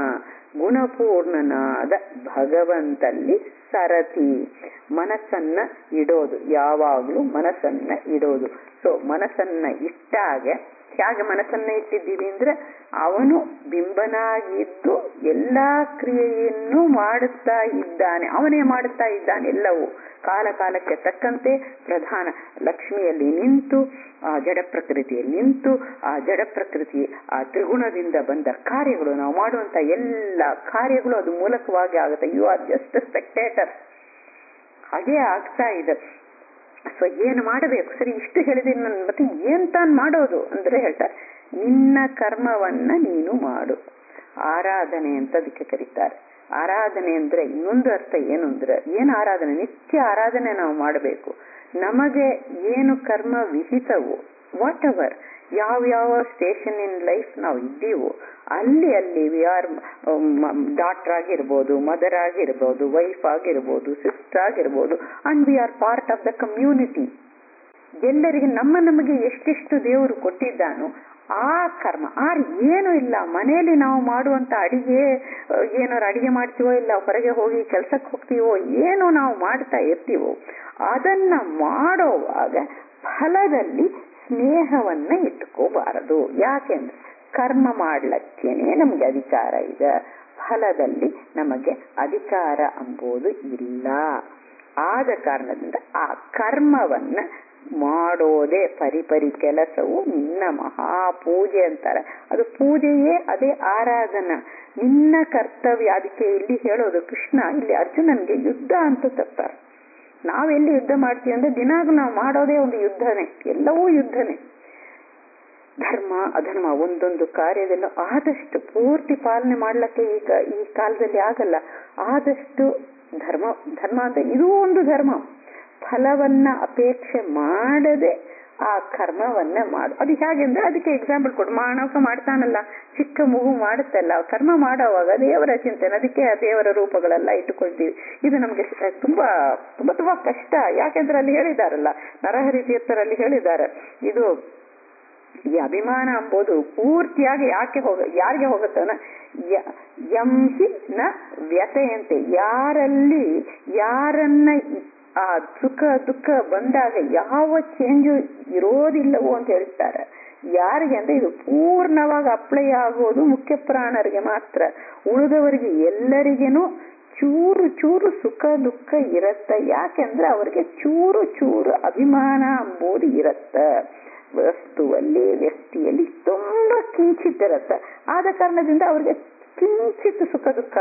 ಗುಣಪೂರ್ಣನಾದ ಭಗವಂತಲ್ಲಿ ಸರತಿ ಮನಸ್ಸನ್ನ ಇಡೋದು ಯಾವಾಗ್ಲೂ ಮನಸ್ಸನ್ನ ಇಡೋದು ಸೊ ಮನಸ್ಸನ್ನ ಇಟ್ಟಾಗ ಹೇಗೆ ಮನಸ್ಸನ್ನ ಇಟ್ಟಿದ್ದೀವಿ ಅಂದ್ರೆ ಅವನು ಬಿಂಬನಾಗಿದ್ದು ಎಲ್ಲಾ ಕ್ರಿಯೆಯನ್ನು ಮಾಡುತ್ತಾ ಇದ್ದಾನೆ ಅವನೇ ಮಾಡುತ್ತಾ ಇದ್ದಾನೆ ಎಲ್ಲವೂ ಕಾಲ ಕಾಲಕ್ಕೆ ತಕ್ಕಂತೆ ಪ್ರಧಾನ ಲಕ್ಷ್ಮಿಯಲ್ಲಿ ನಿಂತು ಆ ಜಡ ಪ್ರಕೃತಿಯಲ್ಲಿ ನಿಂತು ಆ ಜಡ ಪ್ರಕೃತಿ ಆ ತ್ರಿಗುಣದಿಂದ ಬಂದ ಕಾರ್ಯಗಳು ನಾವು ಮಾಡುವಂತ ಎಲ್ಲ ಕಾರ್ಯಗಳು ಅದು ಮೂಲಕವಾಗಿ ಆಗುತ್ತೆ ಯು ಆರ್ ಜಸ್ಟ್ ಸ್ಪೆಕ್ಟೇಟರ್ ಹಾಗೆ ಆಗ್ತಾ ಇದೆ ಸೊ ಏನು ಮಾಡಬೇಕು ಸರಿ ಇಷ್ಟು ಹೇಳಿದೀನಿ ನನ್ ಮತ್ತೆ ಏನ್ ತಾನ್ ಮಾಡೋದು ಅಂದ್ರೆ ಹೇಳ್ತಾರೆ ನಿನ್ನ ಕರ್ಮವನ್ನ ನೀನು ಮಾಡು ಆರಾಧನೆ ಅಂತ ಅದಕ್ಕೆ ಕರೀತಾರೆ ಆರಾಧನೆ ಅಂದ್ರೆ ಇನ್ನೊಂದು ಅರ್ಥ ಏನು ಅಂದ್ರೆ ಏನ್ ಆರಾಧನೆ ನಿತ್ಯ ಆರಾಧನೆ ನಾವು ಮಾಡಬೇಕು ನಮಗೆ ಏನು ಕರ್ಮ ವಿಹಿತವು ವಾಟ್ ಎವರ್ ಯಾವ ಯಾವ ಸ್ಟೇಷನ್ ಇನ್ ಲೈಫ್ ನಾವು ಇದ್ದೀವೋ ಅಲ್ಲಿ ಅಲ್ಲಿ ವಿ ಆರ್ ಡಾಕ್ಟರ್ ಆಗಿರ್ಬೋದು ಮದರ್ ಆಗಿರ್ಬೋದು ವೈಫ್ ಆಗಿರ್ಬೋದು ಸಿಸ್ಟರ್ ಆಗಿರ್ಬೋದು and we are part of the community ಎಲ್ಲರಿಗೆ ನಮ್ಮ ನಮಗೆ ಎಷ್ಟೆಷ್ಟು ದೇವರು ಕೊಟ್ಟಿದ್ದಾನೋ ಆ ಕರ್ಮ ಆರ್ ಏನು ಇಲ್ಲ ಮನೆಯಲ್ಲಿ ನಾವು ಮಾಡುವಂತ ಅಡಿಗೆ ಏನಾರು ಅಡಿಗೆ ಮಾಡ್ತೀವೋ ಇಲ್ಲ ಹೊರಗೆ ಹೋಗಿ ಕೆಲ್ಸಕ್ಕೆ ಹೋಗ್ತೀವೋ ಏನು ನಾವು ಮಾಡ್ತಾ ಇರ್ತೀವೋ ಅದನ್ನ ಮಾಡೋವಾಗ ಫಲದಲ್ಲಿ ಸ್ನೇಹವನ್ನ ಇಟ್ಕೋಬಾರದು ಯಾಕೆಂದ್ರೆ ಕರ್ಮ ಮಾಡ್ಲಕ್ಕೇನೆ ನಮ್ಗೆ ಅಧಿಕಾರ ಇದೆ ಫಲದಲ್ಲಿ ನಮಗೆ ಅಧಿಕಾರ ಅಂಬೋದು ಇಲ್ಲ ಆದ ಕಾರಣದಿಂದ ಆ ಕರ್ಮವನ್ನ ಮಾಡೋದೇ ಪರಿಪರಿ ಕೆಲಸವು ನಿನ್ನ ಮಹಾಪೂಜೆ ಅಂತಾರೆ ಅದು ಪೂಜೆಯೇ ಅದೇ ಆರಾಧನಾ ನಿನ್ನ ಕರ್ತವ್ಯ ಅದಕ್ಕೆ ಇಲ್ಲಿ ಹೇಳೋದು ಕೃಷ್ಣ ಇಲ್ಲಿ ಅರ್ಜುನನ್ಗೆ ಯುದ್ಧ ಅಂತ ತರ್ತಾರೆ ನಾವೆಲ್ಲಿ ಯುದ್ಧ ಮಾಡ್ತೀವಿ ಅಂದ್ರೆ ದಿನಾಗೂ ನಾವು ಮಾಡೋದೇ ಒಂದು ಯುದ್ಧನೇ ಎಲ್ಲವೂ ಯುದ್ಧನೇ ಧರ್ಮ ಅಧರ್ಮ ಒಂದೊಂದು ಕಾರ್ಯದಲ್ಲೂ ಆದಷ್ಟು ಪೂರ್ತಿ ಪಾಲನೆ ಮಾಡ್ಲಿಕ್ಕೆ ಈಗ ಈ ಕಾಲದಲ್ಲಿ ಆಗಲ್ಲ ಆದಷ್ಟು ಧರ್ಮ ಧರ್ಮ ಅಂತ ಇದೂ ಒಂದು ಧರ್ಮ ಫಲವನ್ನ ಅಪೇಕ್ಷೆ ಮಾಡದೆ ಆ ಕರ್ಮವನ್ನ ಮಾಡು ಅದು ಹೇಗೆಂದ್ರೆ ಅದಕ್ಕೆ ಎಕ್ಸಾಂಪಲ್ ಕೊಡು ಮಾನವ ಮಾಡ್ತಾನಲ್ಲ ಚಿಕ್ಕ ಮಗು ಮಾಡುತ್ತಲ್ಲ ಕರ್ಮ ಮಾಡೋವಾಗ ದೇವರ ಚಿಂತನೆ ಅದಕ್ಕೆ ಆ ದೇವರ ರೂಪಗಳೆಲ್ಲ ಇಟ್ಟುಕೊಳ್ತೀವಿ ಇದು ನಮ್ಗೆ ತುಂಬಾ ತುಂಬಾ ತುಂಬಾ ಕಷ್ಟ ಯಾಕೆಂದ್ರೆ ಅಲ್ಲಿ ಹೇಳಿದಾರಲ್ಲ ನರಹರಿ ತೀರ್ಥರಲ್ಲಿ ಹೇಳಿದ್ದಾರೆ ಇದು ಈ ಅಭಿಮಾನ ಅಂಬೋದು ಪೂರ್ತಿಯಾಗಿ ಯಾಕೆ ಹೋಗ ಯಾರಿಗೆ ಹೋಗುತ್ತಾನ ಎಂಹಿ ನ ವ್ಯತೆಯಂತೆ ಯಾರಲ್ಲಿ ಯಾರನ್ನ ಆ ಸುಖ ದುಃಖ ಬಂದಾಗ ಯಾವ ಚೇಂಜು ಇರೋದಿಲ್ಲವೋ ಅಂತ ಹೇಳ್ತಾರೆ ಯಾರಿಗೆ ಅಂದ್ರೆ ಇದು ಪೂರ್ಣವಾಗಿ ಅಪ್ಲೈ ಆಗೋದು ಮುಖ್ಯ ಪ್ರಾಣರಿಗೆ ಮಾತ್ರ ಉಳಿದವರಿಗೆ ಎಲ್ಲರಿಗೇನು ಚೂರು ಚೂರು ಸುಖ ದುಃಖ ಇರತ್ತ ಯಾಕೆಂದ್ರೆ ಅವರಿಗೆ ಚೂರು ಚೂರು ಅಭಿಮಾನ ಅಂಬುದು ಇರತ್ತ ವಸ್ತುವಲ್ಲಿ ವ್ಯಕ್ತಿಯಲ್ಲಿ ತುಂಬಾ ಕಿಂಚಿತ್ ಇರತ್ತ ಆದ ಕಾರಣದಿಂದ ಅವ್ರಿಗೆ ಕಿಂಚಿತ್ ಸುಖ ದುಃಖ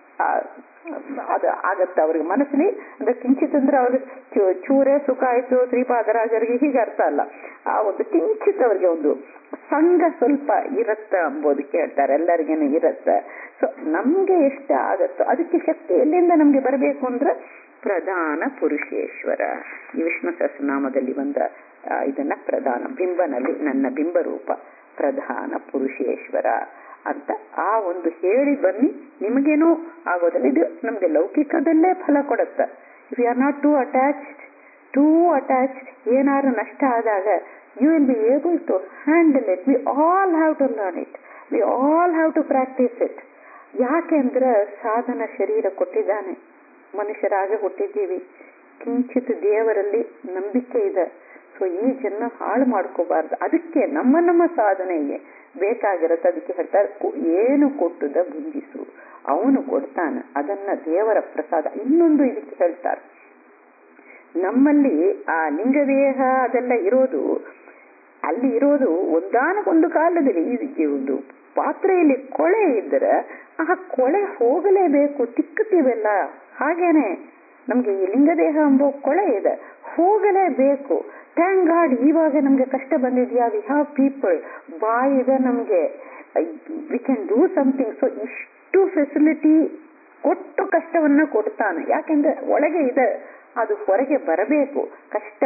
ಅದು ಆಗತ್ತ ಅವ್ರಿಗೆ ಮನಸ್ಸಿನಲ್ಲಿ ಅಂದ್ರೆ ಕಿಂಚಿತ್ ಅಂದ್ರೆ ಅವ್ರಿಗೆ ಚೂರೇ ಸುಖ ಆಯ್ತು ಶ್ರೀಪಾದರಾಜರಿಗೆ ಹೀಗೆ ಅರ್ಥ ಅಲ್ಲ ಆ ಒಂದು ಕಿಂಚಿತ್ ಅವ್ರಿಗೆ ಒಂದು ಸಂಘ ಸ್ವಲ್ಪ ಇರತ್ತ ಅಂಬೋದು ಕೇಳ್ತಾರೆ ಎಲ್ಲರಿಗೇನು ಇರತ್ತ ಸೊ ನಮ್ಗೆ ಎಷ್ಟು ಆಗತ್ತೋ ಅದಕ್ಕೆ ಶಕ್ತಿ ಎಲ್ಲಿಂದ ನಮ್ಗೆ ಬರಬೇಕು ಅಂದ್ರೆ ಪ್ರಧಾನ ಪುರುಷೇಶ್ವರ ಈ ವಿಷ್ಣು ಸಹಸ್ರನಾಮದಲ್ಲಿ ಬಂದ ಇದನ್ನ ಪ್ರಧಾನ ಬಿಂಬನಲ್ಲಿ ನನ್ನ ಬಿಂಬರೂಪ ಪ್ರಧಾನ ಪುರುಷೇಶ್ವರ ಅಂತ ಆ ಒಂದು ಹೇಳಿ ಬನ್ನಿ ನಿಮಗೇನೂ ಆಗೋದಿಲ್ಲ ಇದು ನಮ್ಗೆ ಲೌಕಿಕದಲ್ಲೇ ಫಲ ಕೊಡುತ್ತೆ if you are not too attached too attached ಏನಾದ್ರು ನಷ್ಟ ಆದಾಗ you will be able to handle it we all have to learn it we all have to practise it ಯಾಕೆಂದ್ರೆ ಸಾಧನ ಶರೀರ ಕೊಟ್ಟಿದ್ದಾನೆ ಮನುಷ್ಯರಾಗೆ ಹುಟ್ಟಿದ್ದೀವಿ ಕಿಂಚಿತ್ ದೇವರಲ್ಲಿ ನಂಬಿಕೆ ಇದೆ ಸೊ ಈ ಜನ್ಮ ಹಾಳು ಮಾಡ್ಕೋಬಾರ್ದು ಅದಕ್ಕೆ ನಮ್ಮ ನಮ್ಮ ಸಾಧನೆಗೆ ಬೇಕಾಗಿರತ್ತೆ ಅದಕ್ಕೆ ಹೇಳ್ತಾರೆ ಏನು ಕೊಟ್ಟುದ ಬುಂಜಿಸು ಅವನು ಕೊಡ್ತಾನೆ ಅದನ್ನ ದೇವರ ಪ್ರಸಾದ ಇನ್ನೊಂದು ಇದಕ್ಕೆ ಹೇಳ್ತಾರೆ ನಮ್ಮಲ್ಲಿ ಆ ಲಿಂಗದೇಹ ಅದೆಲ್ಲ ಇರೋದು ಅಲ್ಲಿ ಇರೋದು ಒಂದಾನಕ್ಕೊಂದು ಕಾಲದಲ್ಲಿ ಇದು ಪಾತ್ರೆಯಲ್ಲಿ ಕೊಳೆ ಇದ್ರೆ ಆ ಕೊಳೆ ಹೋಗಲೇಬೇಕು ತಿಕ್ಕುತ್ತೀವೆಲ್ಲ ಹಾಗೇನೆ ನಮ್ಗೆ ಈ ಲಿಂಗದೇಹ ಎಂಬ ಕೊಳೆ ಇದೆ ಹೋಗಲೇಬೇಕು ಥ್ಯಾಂಕ್ ಗಾಡ್ ಇವಾಗ ನಮ್ಗೆ ಕಷ್ಟ ಬಂದಿದ್ಯಾ ವಿ ಹ್ಯಾವ್ ಪೀಪಲ್ ಬಾಯ್ ಇದೆ ನಮ್ಗೆ we can do something so ಇಷ್ಟು ಫೆಸಿಲಿಟಿ ಕೊಟ್ಟು ಕಷ್ಟವನ್ನ ಕೊಡ್ತಾನೆ ಯಾಕೆಂದ್ರೆ ಒಳಗೆ ಇದೆ ಅದು ಹೊರಗೆ ಬರಬೇಕು ಕಷ್ಟ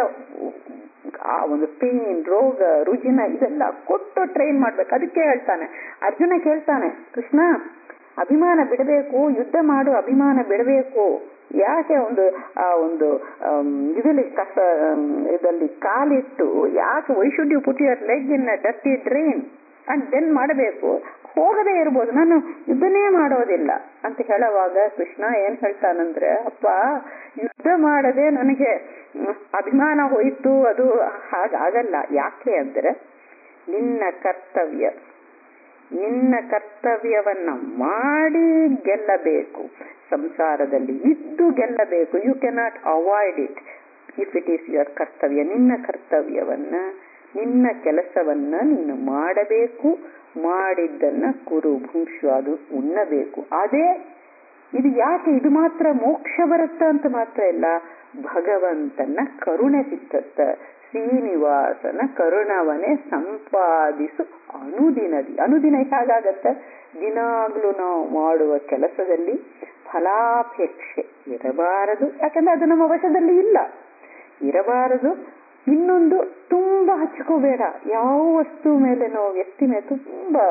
ಆ ಒಂದು ಪೇನ್ ರೋಗ ರುಜಿನ ಇದೆಲ್ಲ ಕೊಟ್ಟು ಟ್ರೈನ್ ಮಾಡ್ಬೇಕು ಅದಕ್ಕೆ ಹೇಳ್ತಾನೆ ಅರ್ಜುನ ಕೇಳ್ತಾನೆ ಕೃಷ್ಣ ಅಭಿಮಾನ ಬಿಡಬೇಕು ಯುದ್ಧ ಮಾಡು ಅಭಿಮಾನ ಬಿಡಬೇಕು ಯಾಕೆ ಒಂದು ಆ ಒಂದು ಇದರಲ್ಲಿ ಕಸ ಇದರಲ್ಲಿ ಕಾಲಿಟ್ಟು ಯಾಕೆ why should you put your leg in dirty drain and then ಮಾಡಬೇಕು ಹೋಗದೇ ಇರ್ಬೋದು ನಾನು ಯುದ್ಧನೇ ಮಾಡೋದಿಲ್ಲ ಅಂತ ಹೇಳುವಾಗ ಕೃಷ್ಣ ಏನ್ ಹೇಳ್ತಾನಂದ್ರೆ ಅಪ್ಪ ಯುದ್ಧ ಮಾಡದೆ ನನಗೆ ಅಭಿಮಾನ ಹೋಯ್ತು ಅದು ಹಾಗಾಗಲ್ಲ ಯಾಕೆ ಅಂದ್ರೆ ನಿನ್ನ ಕರ್ತವ್ಯ ನಿನ್ನ ಕರ್ತವ್ಯವನ್ನ ಮಾಡಿ ಗೆಲ್ಲಬೇಕು ಸಂಸಾರದಲ್ಲಿ ಇದ್ದು ಗೆಲ್ಲಬೇಕು you cannot avoid it if it is your ಕರ್ತವ್ಯ ನಿನ್ನ ಕರ್ತವ್ಯವನ್ನ ನಿನ್ನ ಕೆಲಸವನ್ನ ನೀನು ಮಾಡಬೇಕು ಮಾಡಿದ್ದನ್ನ ಕುರು ಭುಂಶು ಅದು ಉಣ್ಣಬೇಕು ಅದೇ ಇದು ಯಾಕೆ ಇದು ಮಾತ್ರ ಮೋಕ್ಷ ಬರುತ್ತ ಅಂತ ಮಾತ್ರ ಇಲ್ಲ ಭಗವಂತನ ಕರುಣೆ ಸಿಕ್ಕತ್ತ ಶ್ರೀನಿವಾಸನ ಕರುಣವನ್ನೇ ಸಂಪಾದಿಸು ಅನುದಿನದಿ ಅನುದಿನ ಹೇಗಾಗತ್ತ ದಿನಾಗ್ಲೂ ನಾವು ಮಾಡುವ ಕೆಲಸದಲ್ಲಿ ಫಲಾಪೇಕ್ಷೆ ಇರಬಾರದು ಯಾಕಂದ್ರೆ ಅದು ನಮ್ಮ ವಶದಲ್ಲಿ ಇಲ್ಲ ಇರಬಾರದು ಇನ್ನೊಂದು ತುಂಬಾ ಹಚ್ಕೋಬೇಡ ಯಾವ ವಸ್ತು ಮೇಲೆ ನಾವು ವ್ಯಕ್ತಿ ಮೇಲೆ ತುಂಬಾ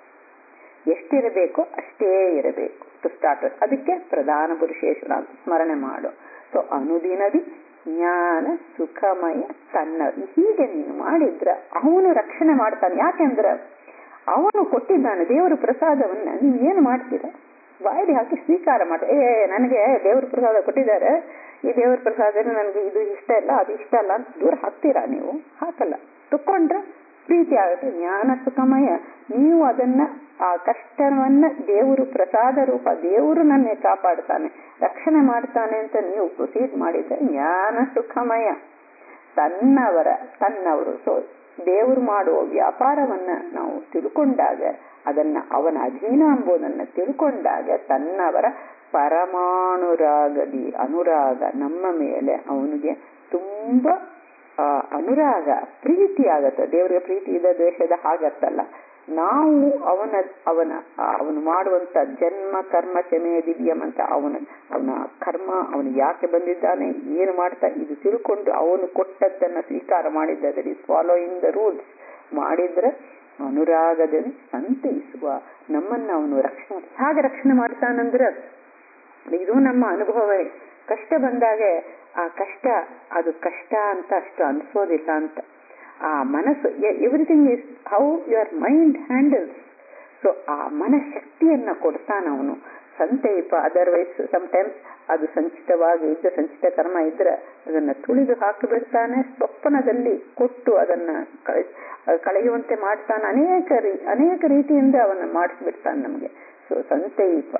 ಎಷ್ಟಿರಬೇಕು ಅಷ್ಟೇ ಇರಬೇಕು ಟು ಸ್ಟಾರ್ಟ್ ಅದಕ್ಕೆ ಪ್ರಧಾನ ಪುರುಷೇಶ್ವರ ಅಂತ ಸ್ಮರಣೆ ಮಾಡು ಸೊ ಅನುದಿನದಿ ಜ್ಞಾನ ಸುಖಮಯ ತನ್ನ ಹೀಗೆ ನೀನು ಮಾಡಿದ್ರ ಅವನು ರಕ್ಷಣೆ ಮಾಡ್ತಾನೆ ಯಾಕೆಂದ್ರ ಅವನು ಕೊಟ್ಟಿದ್ದಾನೆ ದೇವರ ಪ್ರಸಾದವನ್ನ ನೀವು ಏನು ಮಾಡ್ತೀರಾ ಬಾಯಲ್ಲಿ ಹಾಕಿ ಸ್ವೀಕಾರ ಮಾಡಿ ಏ ನನಗೆ ದೇವ್ರ ಪ್ರಸಾದ ಕೊಟ್ಟಿದ್ದಾರೆ ಈ ದೇವ್ರ ಪ್ರಸಾದ ನನಗೆ ಇದು ಇಷ್ಟ ಇಲ್ಲ ಅದು ಇಷ್ಟ ಇಲ್ಲ ಅಂತ ದೂರ ಹಾಕ್ತೀರಾ ನೀವು ಹಾಕಲ್ಲ ತಕೊಂಡ್ರೆ ಪ್ರೀತಿ ಆಗುತ್ತೆ ಜ್ಞಾನ ಸುಖಮಯ ನೀವು ಅದನ್ನ ಆ ಕಷ್ಟವನ್ನ ದೇವರು ಪ್ರಸಾದ ರೂಪ ದೇವರು ನನ್ನೇ ಕಾಪಾಡ್ತಾನೆ ರಕ್ಷಣೆ ಮಾಡ್ತಾನೆ ಅಂತ ನೀವು ಪ್ರೊಸೀಡ್ ಮಾಡಿದ್ರೆ ಜ್ಞಾನ ಸುಖಮಯ ತನ್ನವರ ತನ್ನವರು ಸೊ ದೇವರು ಮಾಡುವ ವ್ಯಾಪಾರವನ್ನ ನಾವು ತಿಳ್ಕೊಂಡಾಗ ಅದನ್ನ ಅವನ ಅಧೀನ ಎಂಬುದನ್ನ ತಿಳ್ಕೊಂಡಾಗ ತನ್ನವರ ಪರಮಾನುರಾಗದಿ ಅನುರಾಗ ನಮ್ಮ ಮೇಲೆ ಅವನಿಗೆ ತುಂಬಾ ಆ ಅನುರಾಗ ಪ್ರೀತಿ ಆಗತ್ತೆ ದೇವರಿಗೆ ಪ್ರೀತಿ ಇದ ದ್ವೇಷದ ಹಾಗತ್ತಲ್ಲ ನಾವು ಅವನ ಅವನ ಅವನು ಮಾಡುವಂತ ಜನ್ಮ ಕರ್ಮ ಚಮೆ ದಿವ್ಯಂ ಅಂತ ಅವನ ಅವನ ಕರ್ಮ ಅವನು ಯಾಕೆ ಬಂದಿದ್ದಾನೆ ಏನು ಮಾಡ್ತಾ ಇದು ತಿಳ್ಕೊಂಡು ಅವನು ಕೊಟ್ಟದ್ದನ್ನ ಸ್ವೀಕಾರ ಮಾಡಿದ್ದರೆ ಫಾಲೋಯಿಂಗ್ ದ ರೂಲ್ಸ್ ಮಾಡಿದ್ರೆ ಅನುರಾಗದಲ್ಲಿ ಸಂತೈಸುವ ನಮ್ಮನ್ನ ಅವನು ರಕ್ಷಣೆ ಹೇಗೆ ರಕ್ಷಣೆ ಮಾಡ್ತಾನಂದ್ರೆ ಇದು ನಮ್ಮ ಅನುಭವವೇ ಕಷ್ಟ ಬಂದಾಗ ಆ ಕಷ್ಟ ಅದು ಕಷ್ಟ ಅಂತ ಅಷ್ಟು ಅನ್ಸೋದಿಲ್ಲ ಅಂತ ಆ ಮನಸ್ಸು everything is how your mind handles so ಆ ಮನಶಕ್ತಿಯನ್ನ ಕೊಡ್ತಾನ ಅವನು ಸಂತೈಪ ಅದರ್ವೈಸ್ ಟೈಮ್ಸ್ ಅದು ಸಂಚಿತವಾಗಿ ಇದ್ದ ಸಂಚಿತ ಕರ್ಮ ಇದ್ರೆ ಅದನ್ನ ತುಳಿದು ಹಾಕಿಬಿಡ್ತಾನೆ ಸ್ವಪ್ನದಲ್ಲಿ ಕೊಟ್ಟು ಅದನ್ನ ಕಳೆಯುವಂತೆ ಮಾಡ್ತಾನೆ ಅನೇಕ ರೀ ಅನೇಕ ರೀತಿಯಿಂದ ಅವನ್ನ ಮಾಡಿಸ್ಬಿಡ್ತಾನೆ ನಮಗೆ ಸೊ ಸಂತೈಪ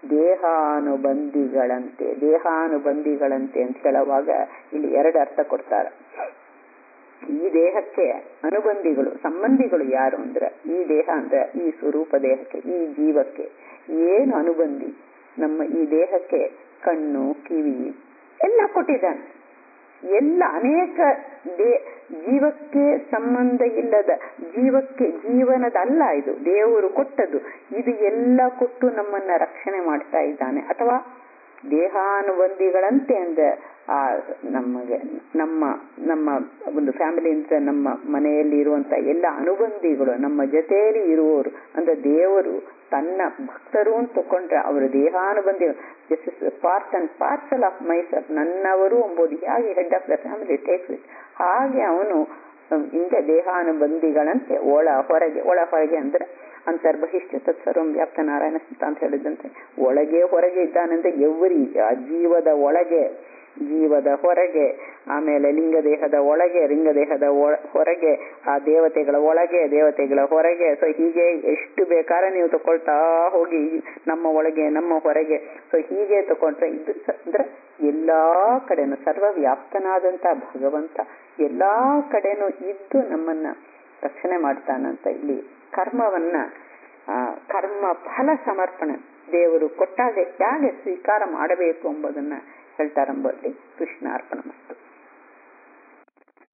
ದೇಹಾನುಬಂಧಿಗಳಂತೆ ದೇಹಾನುಬಂಧಿಗಳಂತೆ ಅಂತ ಹೇಳುವಾಗ ಇಲ್ಲಿ ಎರಡು ಅರ್ಥ ಕೊಡ್ತಾರೆ ಈ ದೇಹಕ್ಕೆ ಅನುಬಂಧಿಗಳು ಸಂಬಂಧಿಗಳು ಯಾರು ಅಂದ್ರೆ ಈ ದೇಹ ಅಂದ್ರೆ ಈ ಸ್ವರೂಪ ದೇಹಕ್ಕೆ ಈ ಜೀವಕ್ಕೆ ಏನು ಅನುಬಂಧಿ ನಮ್ಮ ಈ ದೇಹಕ್ಕೆ ಕಣ್ಣು ಕಿವಿ ಎಲ್ಲ ಕೊಟ್ಟಿದ್ದಾನೆ ಎಲ್ಲ ಅನೇಕ ದೇ ಜೀವಕ್ಕೆ ಸಂಬಂಧ ಇಲ್ಲದ ಜೀವಕ್ಕೆ ಜೀವನದಲ್ಲ ಇದು ದೇವರು ಕೊಟ್ಟದ್ದು ಇದು ಎಲ್ಲ ಕೊಟ್ಟು ನಮ್ಮನ್ನ ರಕ್ಷಣೆ ಮಾಡ್ತಾ ಇದ್ದಾನೆ ಅಥವಾ ದೇಹಾನುಬಂಧಿಗಳಂತೆ ಅಂದ್ರೆ ಆ ನಮಗೆ ನಮ್ಮ ನಮ್ಮ ಒಂದು ಫ್ಯಾಮಿಲಿಯಿಂದ ನಮ್ಮ ಮನೆಯಲ್ಲಿ ಇರುವಂತ ಎಲ್ಲ ಅನುಬಂಧಿಗಳು ನಮ್ಮ ಜೊತೆಯಲ್ಲಿ ಇರುವವರು ಅಂದ್ರೆ ದೇವರು ತನ್ನ ಭಕ್ತರು ಅಂತ ತಕೊಂಡ್ರೆ ಅವರು ದೇಹಾನುಬಂಧಿಗಳು this is part and parcel of myself ನನ್ನವರು ಎಂಬುದು ಹೇಗೆ head of the family takes it ಹಾಗೆ ಅವನು ಹಿಂದೆ ದೇಹಾನುಬಂಧಿಗಳಂತೆ ಒಳ ಹೊರಗೆ ಒಳ ಹೊರಗೆ ಅಂದ್ರೆ ಅಂತರ್ಬಹಿಷ್ಠ ತತ್ಸರ್ವಂ ವ್ಯಾಪ್ತ ನಾರಾಯಣ ಅಂತ ಹೇಳಿದಂತೆ ಒಳಗೆ ಹೊರಗೆ ಇದ್ದಾನಂದ್ರೆ ಎವ್ರಿ ಆ ಜೀವದ ಒಳಗೆ ಜೀವದ ಹೊರಗೆ ಆಮೇಲೆ ಲಿಂಗದೇಹದ ಒಳಗೆ ಲಿಂಗದೇಹದ ಹೊರಗೆ ಆ ದೇವತೆಗಳ ಒಳಗೆ ದೇವತೆಗಳ ಹೊರಗೆ ಸೊ ಹೀಗೆ ಎಷ್ಟು ಬೇಕಾದ್ರೆ ನೀವು ತಕೊಳ್ತಾ ಹೋಗಿ ನಮ್ಮ ಒಳಗೆ ನಮ್ಮ ಹೊರಗೆ ಸೊ ಹೀಗೆ ತಕೊಂಡ್ರೆ ಇದು ಅಂದ್ರೆ ಎಲ್ಲಾ ಕಡೆನೂ ಸರ್ವವ್ಯಾಪ್ತನಾದಂತ ಭಗವಂತ ಎಲ್ಲಾ ಕಡೆನೂ ಇದ್ದು ನಮ್ಮನ್ನ ರಕ್ಷಣೆ ಮಾಡ್ತಾನಂತ ಇಲ್ಲಿ ಕರ್ಮವನ್ನ ಆ ಕರ್ಮ ಫಲ ಸಮರ್ಪಣೆ ದೇವರು ಕೊಟ್ಟಾಗ ಹೇಗೆ ಸ್ವೀಕಾರ ಮಾಡಬೇಕು ಎಂಬುದನ್ನ ಹೇಳ್ತಾರಂಬಲ್ಲಿ ಕೃಷ್ಣ ಅರ್ಪಣ ಮಸ್ತು